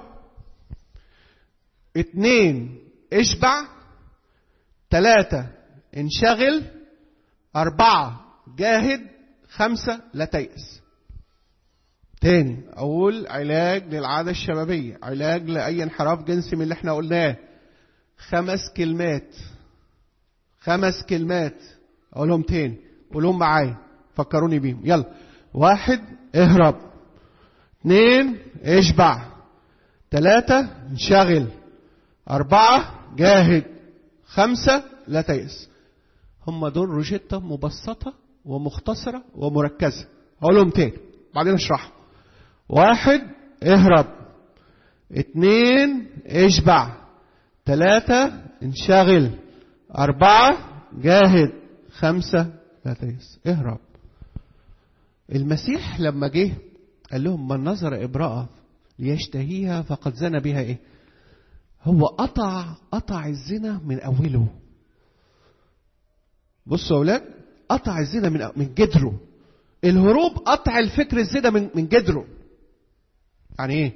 اتنين اشبع تلاتة انشغل أربعة جاهد خمسة لا تيأس تاني أقول علاج للعادة الشبابية علاج لأي انحراف جنسي من اللي احنا قلناه خمس كلمات خمس كلمات أقولهم تاني قولهم معايا فكروني بيهم يلا واحد اهرب اثنين اشبع ثلاثة انشغل أربعة جاهد خمسة لا تيأس هم دول روجيتا مبسطة ومختصرة ومركزة هقولهم تاني بعدين اشرحهم واحد اهرب اتنين اشبع ثلاثة انشغل أربعة جاهد خمسة لا تيأس اهرب المسيح لما جه قال لهم من نظر امرأة ليشتهيها فقد زنى بها ايه هو قطع قطع الزنا من اوله بصوا يا اولاد قطع الزنا من من جدره الهروب قطع الفكر الزنا من من جدره يعني ايه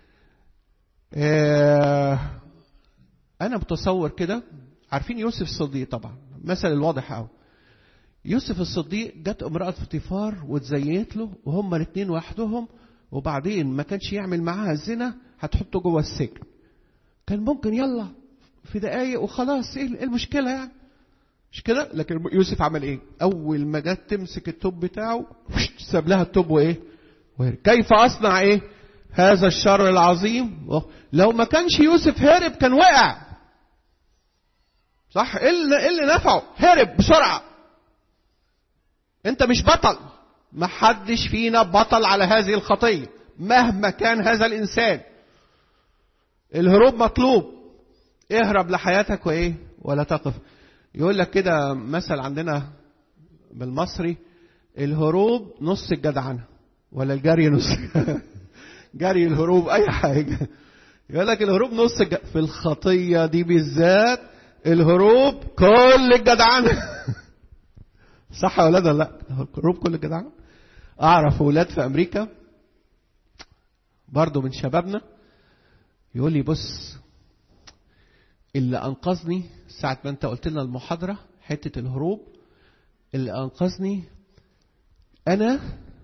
آه انا متصور كده عارفين يوسف الصديق طبعا مثل الواضح قوي يوسف الصديق جت امرأة فطيفار واتزينت له وهما الاثنين وحدهم وبعدين ما كانش يعمل معاها الزنا هتحطه جوه السجن كان ممكن يلا في دقايق وخلاص ايه المشكلة يعني مش كده لكن يوسف عمل ايه اول ما جت تمسك التوب بتاعه ساب لها التوب وايه كيف اصنع ايه هذا الشر العظيم لو ما كانش يوسف هرب كان وقع صح ايه اللي, إيه اللي نفعه هرب بسرعه انت مش بطل ما حدش فينا بطل على هذه الخطية مهما كان هذا الإنسان الهروب مطلوب اهرب لحياتك وإيه ولا تقف يقول لك كده مثل عندنا بالمصري الهروب نص الجدعنة ولا الجري نص جري الهروب أي حاجة يقول لك الهروب نص الج... في الخطية دي بالذات الهروب كل الجدعنة صح يا ولاد ولا لا الهروب كل الجدعنة أعرف أولاد في أمريكا برضو من شبابنا يقول لي بص اللي أنقذني ساعة ما أنت قلت لنا المحاضرة حتة الهروب اللي أنقذني أنا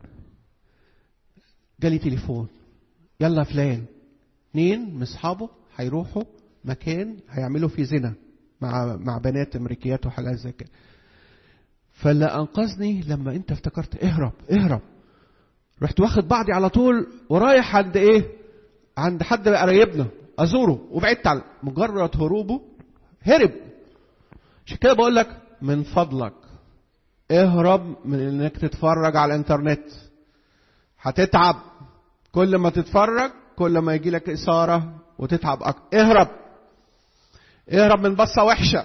جالي تليفون يلا فلان اتنين من اصحابه هيروحوا مكان هيعملوا فيه زنا مع مع بنات امريكيات وحاجات زي كده فاللي انقذني لما انت افتكرت اهرب اهرب رحت واخد بعضي على طول ورايح عند ايه عند حد قريبنا ازوره وبعدت عن مجرد هروبه هرب عشان كده بقول لك من فضلك اهرب من انك تتفرج على الانترنت هتتعب كل ما تتفرج كل ما يجي لك إثارة وتتعب أكتر اهرب اهرب من بصة وحشة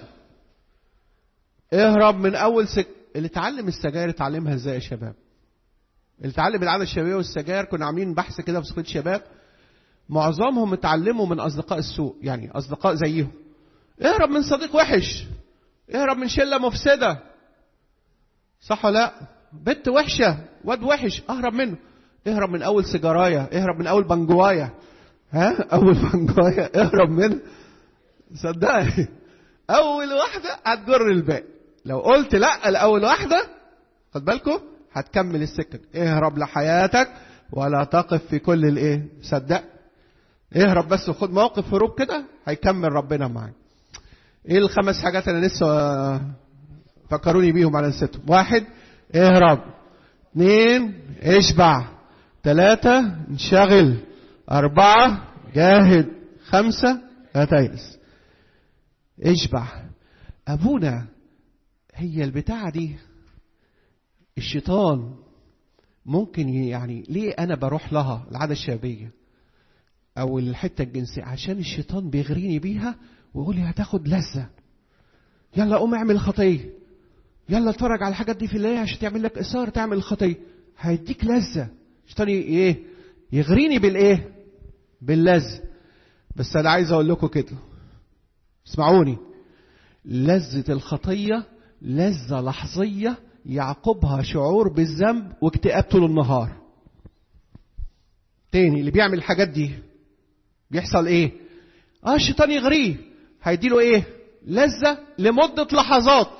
اهرب من أول سك... اللي اتعلم السجاير اتعلمها ازاي يا شباب اللي اتعلم العادة الشبابية والسجاير كنا عاملين بحث كده في سكوت شباب معظمهم اتعلموا من أصدقاء السوء يعني أصدقاء زيهم اهرب من صديق وحش اهرب من شلة مفسدة صح ولا لا بنت وحشة واد وحش اهرب منه اهرب من اول سيجارايه اهرب من اول بنجوايه ها اول بنجوايه اهرب منه صدقني اول واحده هتجر الباقي لو قلت لا لاول واحده خد بالكم هتكمل السكه اهرب لحياتك ولا تقف في كل الايه صدق اهرب بس وخد موقف هروب كده هيكمل ربنا معاك ايه الخمس حاجات انا لسه فكروني بيهم على نسيتهم واحد اهرب اثنين اشبع ثلاثة انشغل أربعة جاهد خمسة لا تيأس اشبع أبونا هي البتاعة دي الشيطان ممكن يعني ليه أنا بروح لها العادة الشبابية أو الحتة الجنسية عشان الشيطان بيغريني بيها ويقول لي هتاخد لذة يلا قوم اعمل خطية يلا اتفرج على الحاجات دي في الليل عشان تعمل لك إثار تعمل الخطية هيديك لذة الشيطان ايه يغريني بالايه باللذة بس انا عايز اقول لكم كده اسمعوني لذة الخطية لذة لحظية يعقبها شعور بالذنب واكتئاب طول النهار تاني اللي بيعمل الحاجات دي بيحصل ايه اه الشيطان يغريه هيديله ايه لذة لمدة لحظات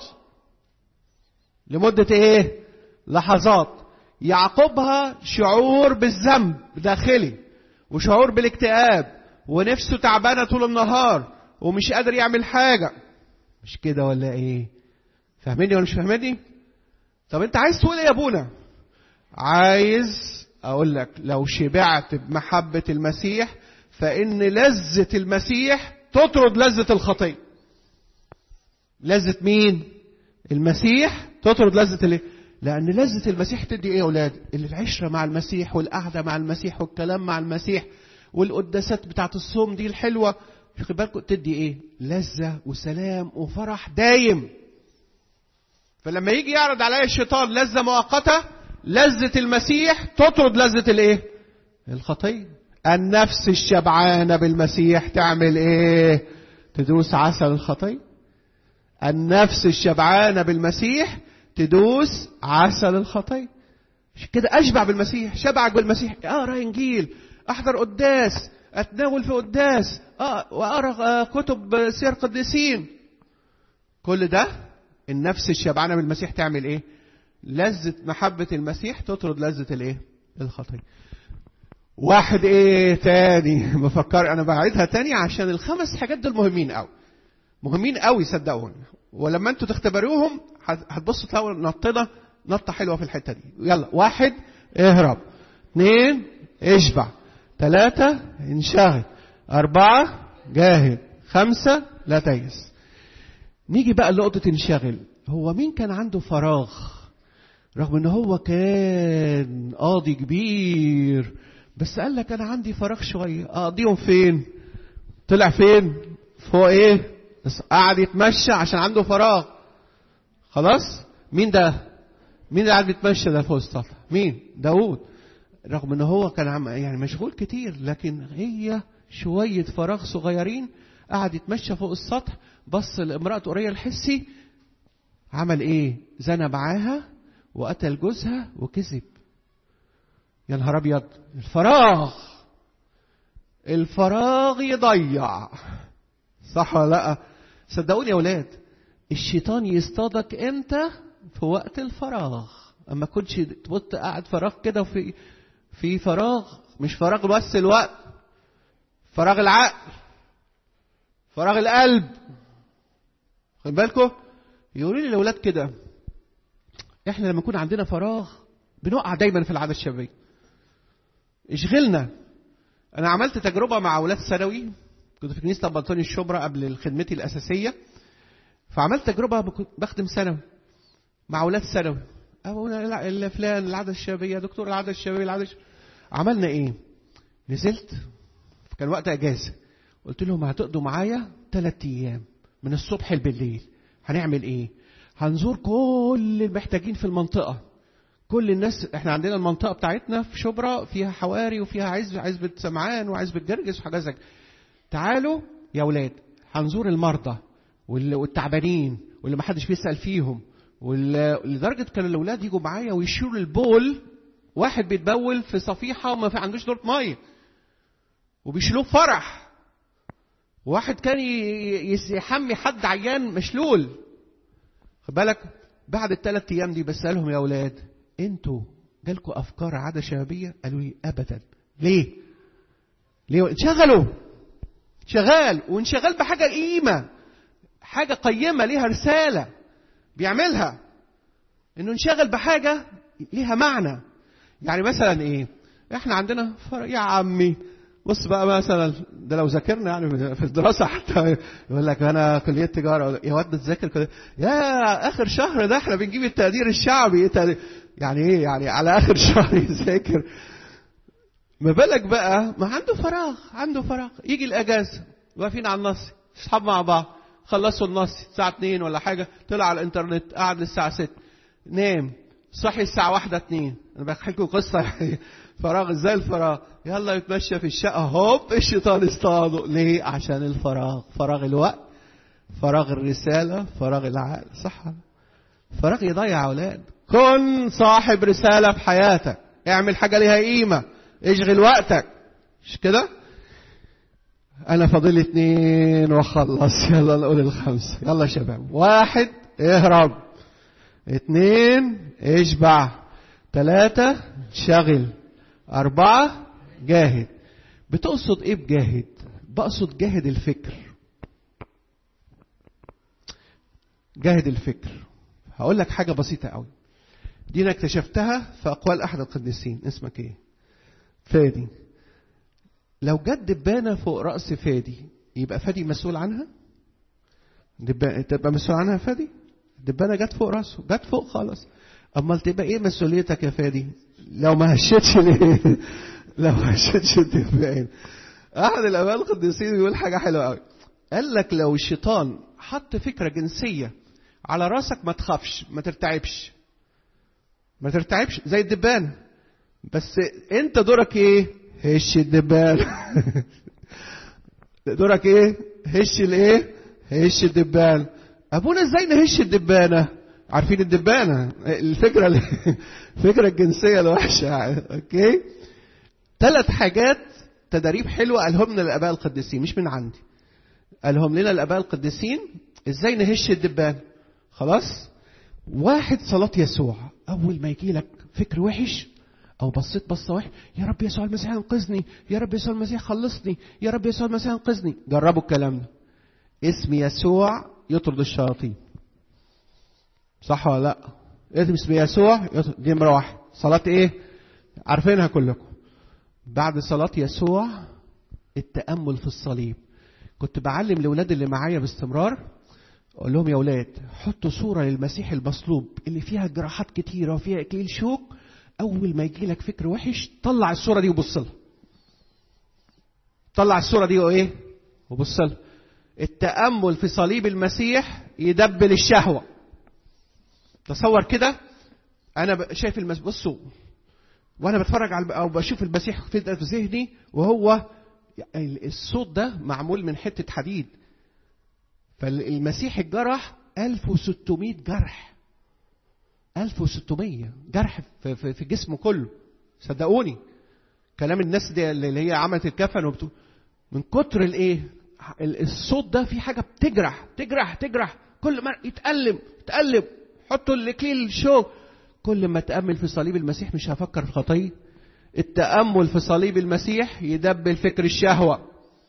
لمدة ايه لحظات يعقبها شعور بالذنب داخلي وشعور بالاكتئاب ونفسه تعبانه طول النهار ومش قادر يعمل حاجه مش كده ولا ايه فاهميني ولا مش فاهميني طب انت عايز تقول ايه يا ابونا عايز اقول لك لو شبعت بمحبه المسيح فان لذه المسيح تطرد لذه الخطيه لذه مين المسيح تطرد لذه الايه لأن لذة المسيح تدي إيه يا أولاد؟ العشرة مع المسيح والقعدة مع المسيح والكلام مع المسيح والقداسات بتاعت الصوم دي الحلوة خد بالكم تدي إيه؟ لذة وسلام وفرح دايم. فلما يجي يعرض عليا الشيطان لذة مؤقتة لذة المسيح تطرد لذة الإيه؟ الخطية. النفس الشبعانة بالمسيح تعمل إيه؟ تدوس عسل الخطية. النفس الشبعانة بالمسيح تدوس عسل الخطية عشان كده اشبع بالمسيح شبعك بالمسيح اقرا انجيل احضر قداس اتناول في قداس اه واقرا كتب سير قديسين كل ده النفس الشبعانه بالمسيح تعمل ايه لذة محبة المسيح تطرد لذة الايه الخطية واحد ايه تاني بفكر انا بعيدها تاني عشان الخمس حاجات دول مهمين قوي مهمين قوي صدقوني ولما انتوا تختبروهم هتبصوا تلاقوا نطنا نطه حلوه في الحته دي يلا واحد اهرب اثنين اشبع ثلاثة انشغل أربعة جاهد خمسة لا تيأس نيجي بقى لنقطة انشغل هو مين كان عنده فراغ رغم ان هو كان قاضي كبير بس قال لك انا عندي فراغ شويه اقضيهم فين طلع فين فوق ايه بس قعد يتمشى عشان عنده فراغ خلاص مين ده مين اللي قاعد يتمشى ده فوق السطح مين داوود رغم ان هو كان عم يعني مشغول كتير لكن هي شويه فراغ صغيرين قعد يتمشى فوق السطح بص لامرأة أوريا الحسي عمل ايه زنى معاها وقتل جوزها وكذب يا نهار ابيض الفراغ الفراغ يضيع صح ولا لا صدقوني يا اولاد الشيطان يصطادك انت في وقت الفراغ اما كنتش تبط قاعد فراغ كده وفي في فراغ مش فراغ بس الوقت فراغ العقل فراغ القلب خد بالكم يقولوا لي الاولاد كده احنا لما يكون عندنا فراغ بنقع دايما في العاده الشبابيه اشغلنا انا عملت تجربه مع اولاد ثانوي كنت في كنيسه ابو انطوني الشبرا قبل خدمتي الاساسيه فعملت تجربه بخدم ثانوي مع اولاد ثانوي أقول فلان العاده الشبابيه دكتور العاده الشبابيه العاده الشبابية. عملنا ايه نزلت كان وقت اجازه قلت لهم هتقضوا معايا ثلاث ايام من الصبح بالليل هنعمل ايه هنزور كل المحتاجين في المنطقه كل الناس احنا عندنا المنطقه بتاعتنا في شبرا فيها حواري وفيها عزب عزبه سمعان وعزبه جرجس وحاجات زي تعالوا يا اولاد هنزور المرضى والتعبانين واللي ما حدش بيسال فيهم ولدرجه كان الاولاد يجوا معايا ويشيلوا البول واحد بيتبول في صفيحه وما في عندوش دورة ميه وبيشيلوه فرح واحد كان يحمي حد عيان مشلول خد بالك بعد الثلاث ايام دي بسالهم يا اولاد انتوا جالكم افكار عاده شبابيه قالوا لي ابدا ليه ليه انشغلوا شغال وانشغال بحاجه قيمه حاجه قيمه ليها رساله بيعملها انه انشغل بحاجه ليها معنى يعني مثلا ايه احنا عندنا فرق يا عمي بص بقى مثلا ده لو ذاكرنا يعني في الدراسه حتى يقول لك انا كليه تجاره يا واد بتذاكر كلية يا اخر شهر ده احنا بنجيب التقدير الشعبي يعني ايه يعني على اخر شهر يذاكر ما بالك بقى ما عنده فراغ عنده فراغ يجي الاجازه واقفين على النص اصحاب مع بعض خلصوا النص الساعه 2 ولا حاجه طلع على الانترنت قعد للساعه 6 نام صحي الساعه 1 2 انا بحكي لكم قصه يعني فراغ ازاي الفراغ يلا يتمشى في الشقه هوب الشيطان اصطاده ليه عشان الفراغ فراغ الوقت فراغ الرساله فراغ العقل صح فراغ يضيع يا اولاد كن صاحب رساله في حياتك اعمل حاجه ليها قيمه اشغل وقتك مش كده انا فاضل اتنين واخلص يلا نقول الخمسه يلا يا شباب واحد اهرب اتنين اشبع تلاتة شغل أربعة جاهد بتقصد إيه بجاهد؟ بقصد جاهد الفكر جاهد الفكر هقول لك حاجة بسيطة قوي دي أنا اكتشفتها في أقوال أحد القديسين اسمك إيه؟ فادي لو جت دبانة فوق رأس فادي يبقى فادي مسؤول عنها؟ دبانة تبقى مسؤول عنها فادي؟ دبانة جت فوق راسه جت فوق خالص امال تبقى ايه مسؤوليتك يا فادي لو ما هشتش ليه لو ما هشتش الدبان احد الاباء القديسين بيقول حاجه حلوه قوي قال لك لو الشيطان حط فكره جنسيه على راسك ما تخافش ما ترتعبش ما ترتعبش زي الدبان بس انت دورك ايه هش الدبان دورك ايه هش الايه هش الدبان ابونا ازاي نهش الدبانه عارفين الدبانه الفكره الفكره الجنسيه الوحشه اوكي ثلاث حاجات تدريب حلوه قالهم لنا الاباء القديسين مش من عندي قالهم لنا الاباء القديسين ازاي نهش الدبان خلاص واحد صلاه يسوع اول ما يجي لك فكر وحش او بصيت بصه وحش يا رب يسوع المسيح انقذني يا رب يسوع المسيح خلصني يا رب يسوع المسيح انقذني جربوا الكلام ده اسم يسوع يطرد الشياطين صح ولا لا اسم يسوع دي نمره واحد صلاه ايه عارفينها كلكم بعد صلاه يسوع التامل في الصليب كنت بعلم الاولاد اللي معايا باستمرار اقول لهم يا اولاد حطوا صوره للمسيح المصلوب اللي فيها جراحات كتيره وفيها اكليل شوك اول ما يجي لك فكر وحش طلع الصوره دي وبص لها طلع الصوره دي وايه وبص لها التامل في صليب المسيح يدبل الشهوه تصور كده انا شايف المس بصوا وانا بتفرج على او بشوف المسيح في ذهني وهو الصوت ده معمول من حته حديد فالمسيح اتجرح 1600 جرح 1600 جرح في, في, في جسمه كله صدقوني كلام الناس دي اللي هي عملت الكفن وبتقول من كتر الايه الصوت ده في حاجه بتجرح تجرح تجرح كل ما يتألم يتألم حطوا الاكليل شو كل ما تأمل في صليب المسيح مش هفكر في الخطيه التأمل في صليب المسيح يدبل فكر الشهوة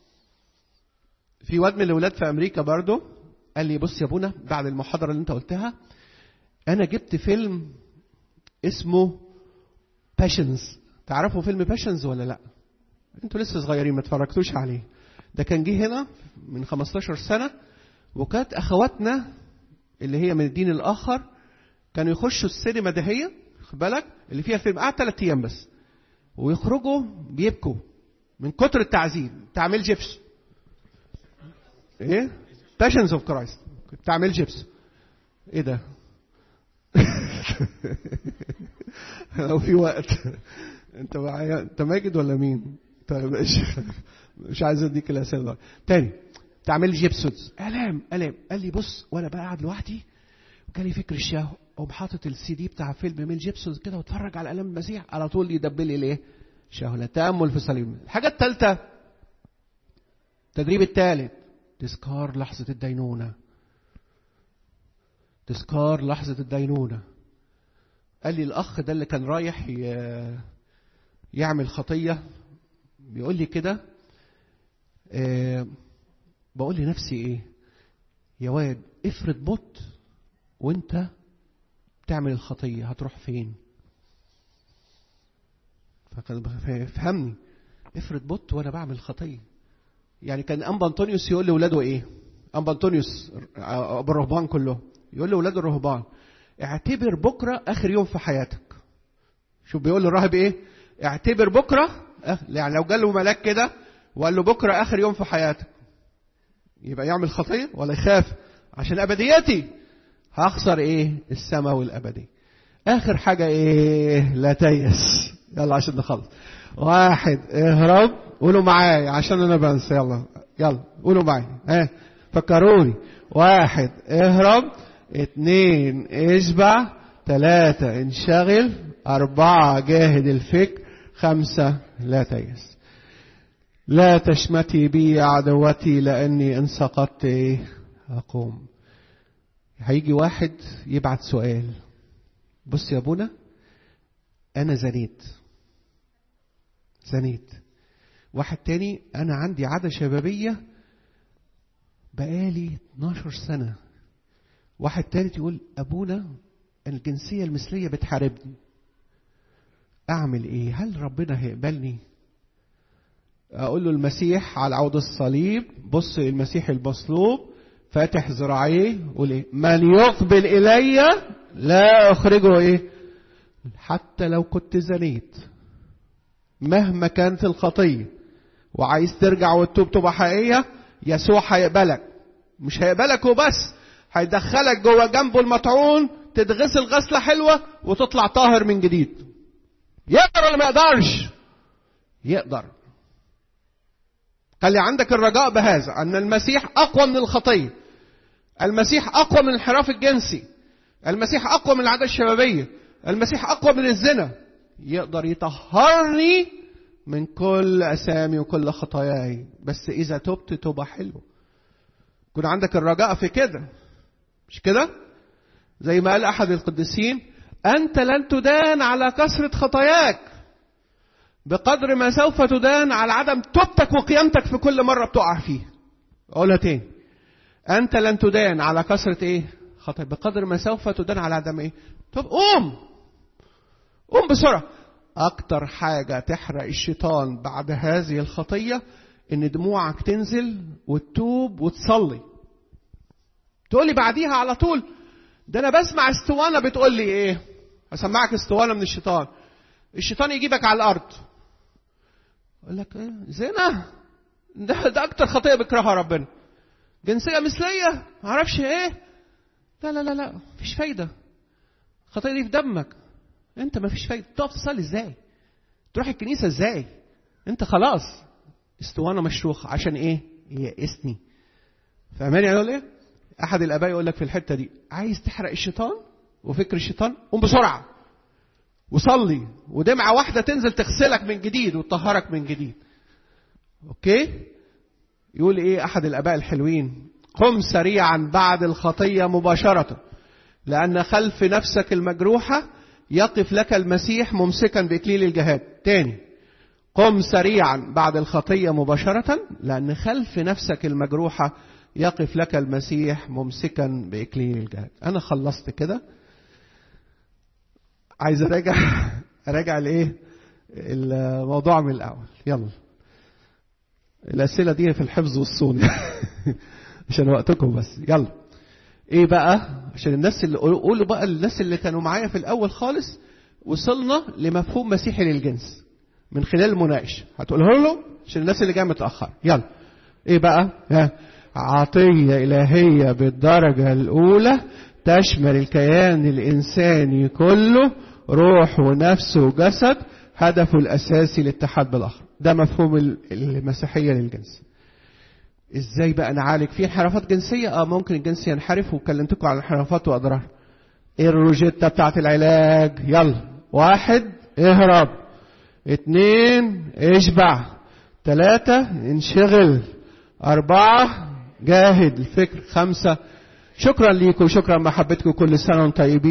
في واد من الولاد في أمريكا برضه قال لي بص يا ابونا بعد المحاضرة اللي أنت قلتها أنا جبت فيلم اسمه باشنز تعرفوا فيلم باشنز ولا لا انتوا لسه صغيرين ما اتفرجتوش عليه ده كان جه هنا من 15 سنة وكانت أخواتنا اللي هي من الدين الآخر كانوا يخشوا السينما دهية خد بالك اللي فيها الفيلم قعد ثلاث أيام بس ويخرجوا بيبكوا من كتر التعذيب تعمل جبس ايه باشنز اوف كرايست تعمل جبس ايه ده لو في وقت انت معايا انت ماجد ولا مين طيب مش مش عايز اديك الاسئله تاني تعمل جيبسونز الام الام قال لي بص وانا بقى قاعد لوحدي وجالي فكر الشهوه اقوم حاطط السي دي بتاع فيلم ميل جيبسونز كده واتفرج على الام المسيح على طول يدبل لي الايه؟ شهوه تامل في صليب الحاجه الثالثه التدريب الثالث تذكار لحظه الدينونه تذكار لحظه الدينونه قال لي الاخ ده اللي كان رايح يعمل خطيه بيقول لي كده أه بقول لنفسي ايه يا واد افرض مت وانت بتعمل الخطيه هتروح فين فهمني افرض مت وانا بعمل خطيه يعني كان انبا انطونيوس يقول لاولاده ايه انبا انطونيوس ابو الرهبان كلهم يقول لاولاده الرهبان اعتبر بكره اخر يوم في حياتك شوف بيقول للراهب ايه اعتبر بكره يعني لو جاله ملاك كده وقال له بكره اخر يوم في حياتك يبقى يعمل خطيه ولا يخاف عشان ابديتي هخسر ايه السماء والابدي اخر حاجه ايه لا تيأس يلا عشان نخلص واحد اهرب قولوا معايا عشان انا بنسى يلا يلا قولوا معايا ها فكروني واحد اهرب اتنين اشبع تلاتة انشغل أربعة جاهد الفكر خمسة لا تيأس لا تشمتي بي يا عدوتي لأني إن سقطت إيه أقوم هيجي واحد يبعت سؤال بص يا أبونا أنا زنيت زنيت واحد تاني أنا عندي عادة شبابية بقالي 12 سنة واحد تالت يقول أبونا الجنسية المثلية بتحاربني أعمل إيه هل ربنا هيقبلني أقول له المسيح على عود الصليب بص المسيح المصلوب فاتح ذراعيه قول إيه من يقبل إلي لا أخرجه إيه حتى لو كنت زنيت مهما كانت الخطية وعايز ترجع وتتوب توبة حقيقية يسوع هيقبلك مش هيقبلك وبس هيدخلك جوه جنبه المطعون تتغسل غسلة حلوة وتطلع طاهر من جديد يقدر ولا ما يقدرش يقدر خلي عندك الرجاء بهذا أن المسيح أقوى من الخطية المسيح أقوى من الانحراف الجنسي المسيح أقوى من العادة الشبابية المسيح أقوى من الزنا يقدر يطهرني من كل أسامي وكل خطاياي بس إذا تبت توبة حلوة يكون عندك الرجاء في كده مش كده زي ما قال أحد القديسين أنت لن تدان على كثرة خطاياك بقدر ما سوف تدان على عدم توبتك وقيامتك في كل مرة بتقع فيه أقولها تاني أنت لن تدان على كثرة إيه خطايا بقدر ما سوف تدان على عدم إيه طب قوم قوم بسرعة أكتر حاجة تحرق الشيطان بعد هذه الخطية إن دموعك تنزل وتتوب وتصلي تقول لي بعديها على طول ده انا بسمع اسطوانه بتقول لي ايه هسمعك اسطوانه من الشيطان الشيطان يجيبك على الارض اقول لك ايه زنا ده ده اكتر خطيه بيكرهها ربنا جنسيه مثليه معرفش ايه لا لا لا لا مفيش فايده الخطيه دي في دمك انت مفيش فايده تقف تصلي ازاي تروح الكنيسه ازاي انت خلاص اسطوانه مشروخ عشان ايه يئسني فاهماني يقول ايه احد الاباء يقول لك في الحته دي عايز تحرق الشيطان وفكر الشيطان قوم بسرعه وصلي ودمعه واحده تنزل تغسلك من جديد وتطهرك من جديد اوكي يقول ايه احد الاباء الحلوين قم سريعا بعد الخطيه مباشره لان خلف نفسك المجروحه يقف لك المسيح ممسكا باكليل الجهاد تاني قم سريعا بعد الخطيه مباشره لان خلف نفسك المجروحه يقف لك المسيح ممسكا باكليل الجهاد انا خلصت كده عايز اراجع اراجع الايه الموضوع من الاول يلا الاسئله دي في الحفظ والصون عشان وقتكم بس يلا ايه بقى عشان الناس اللي قولوا بقى الناس اللي كانوا معايا في الاول خالص وصلنا لمفهوم مسيحي للجنس من خلال المناقشه هتقوله له عشان الناس اللي جايه متاخر يلا ايه بقى ها عطيه الهيه بالدرجه الاولى تشمل الكيان الانساني كله روح ونفس وجسد هدفه الاساسي الاتحاد بالاخر ده مفهوم المسيحيه للجنس ازاي بقى نعالج في انحرافات جنسيه اه ممكن الجنس ينحرف وكلمتكم على الانحرافات واضرارها ايه الروجيتا بتاعت العلاج يلا واحد اهرب اتنين اشبع تلاتة انشغل أربعة جاهد الفكر خمسة شكرا ليكم شكرا محبتكم كل سنة وانتم طيبين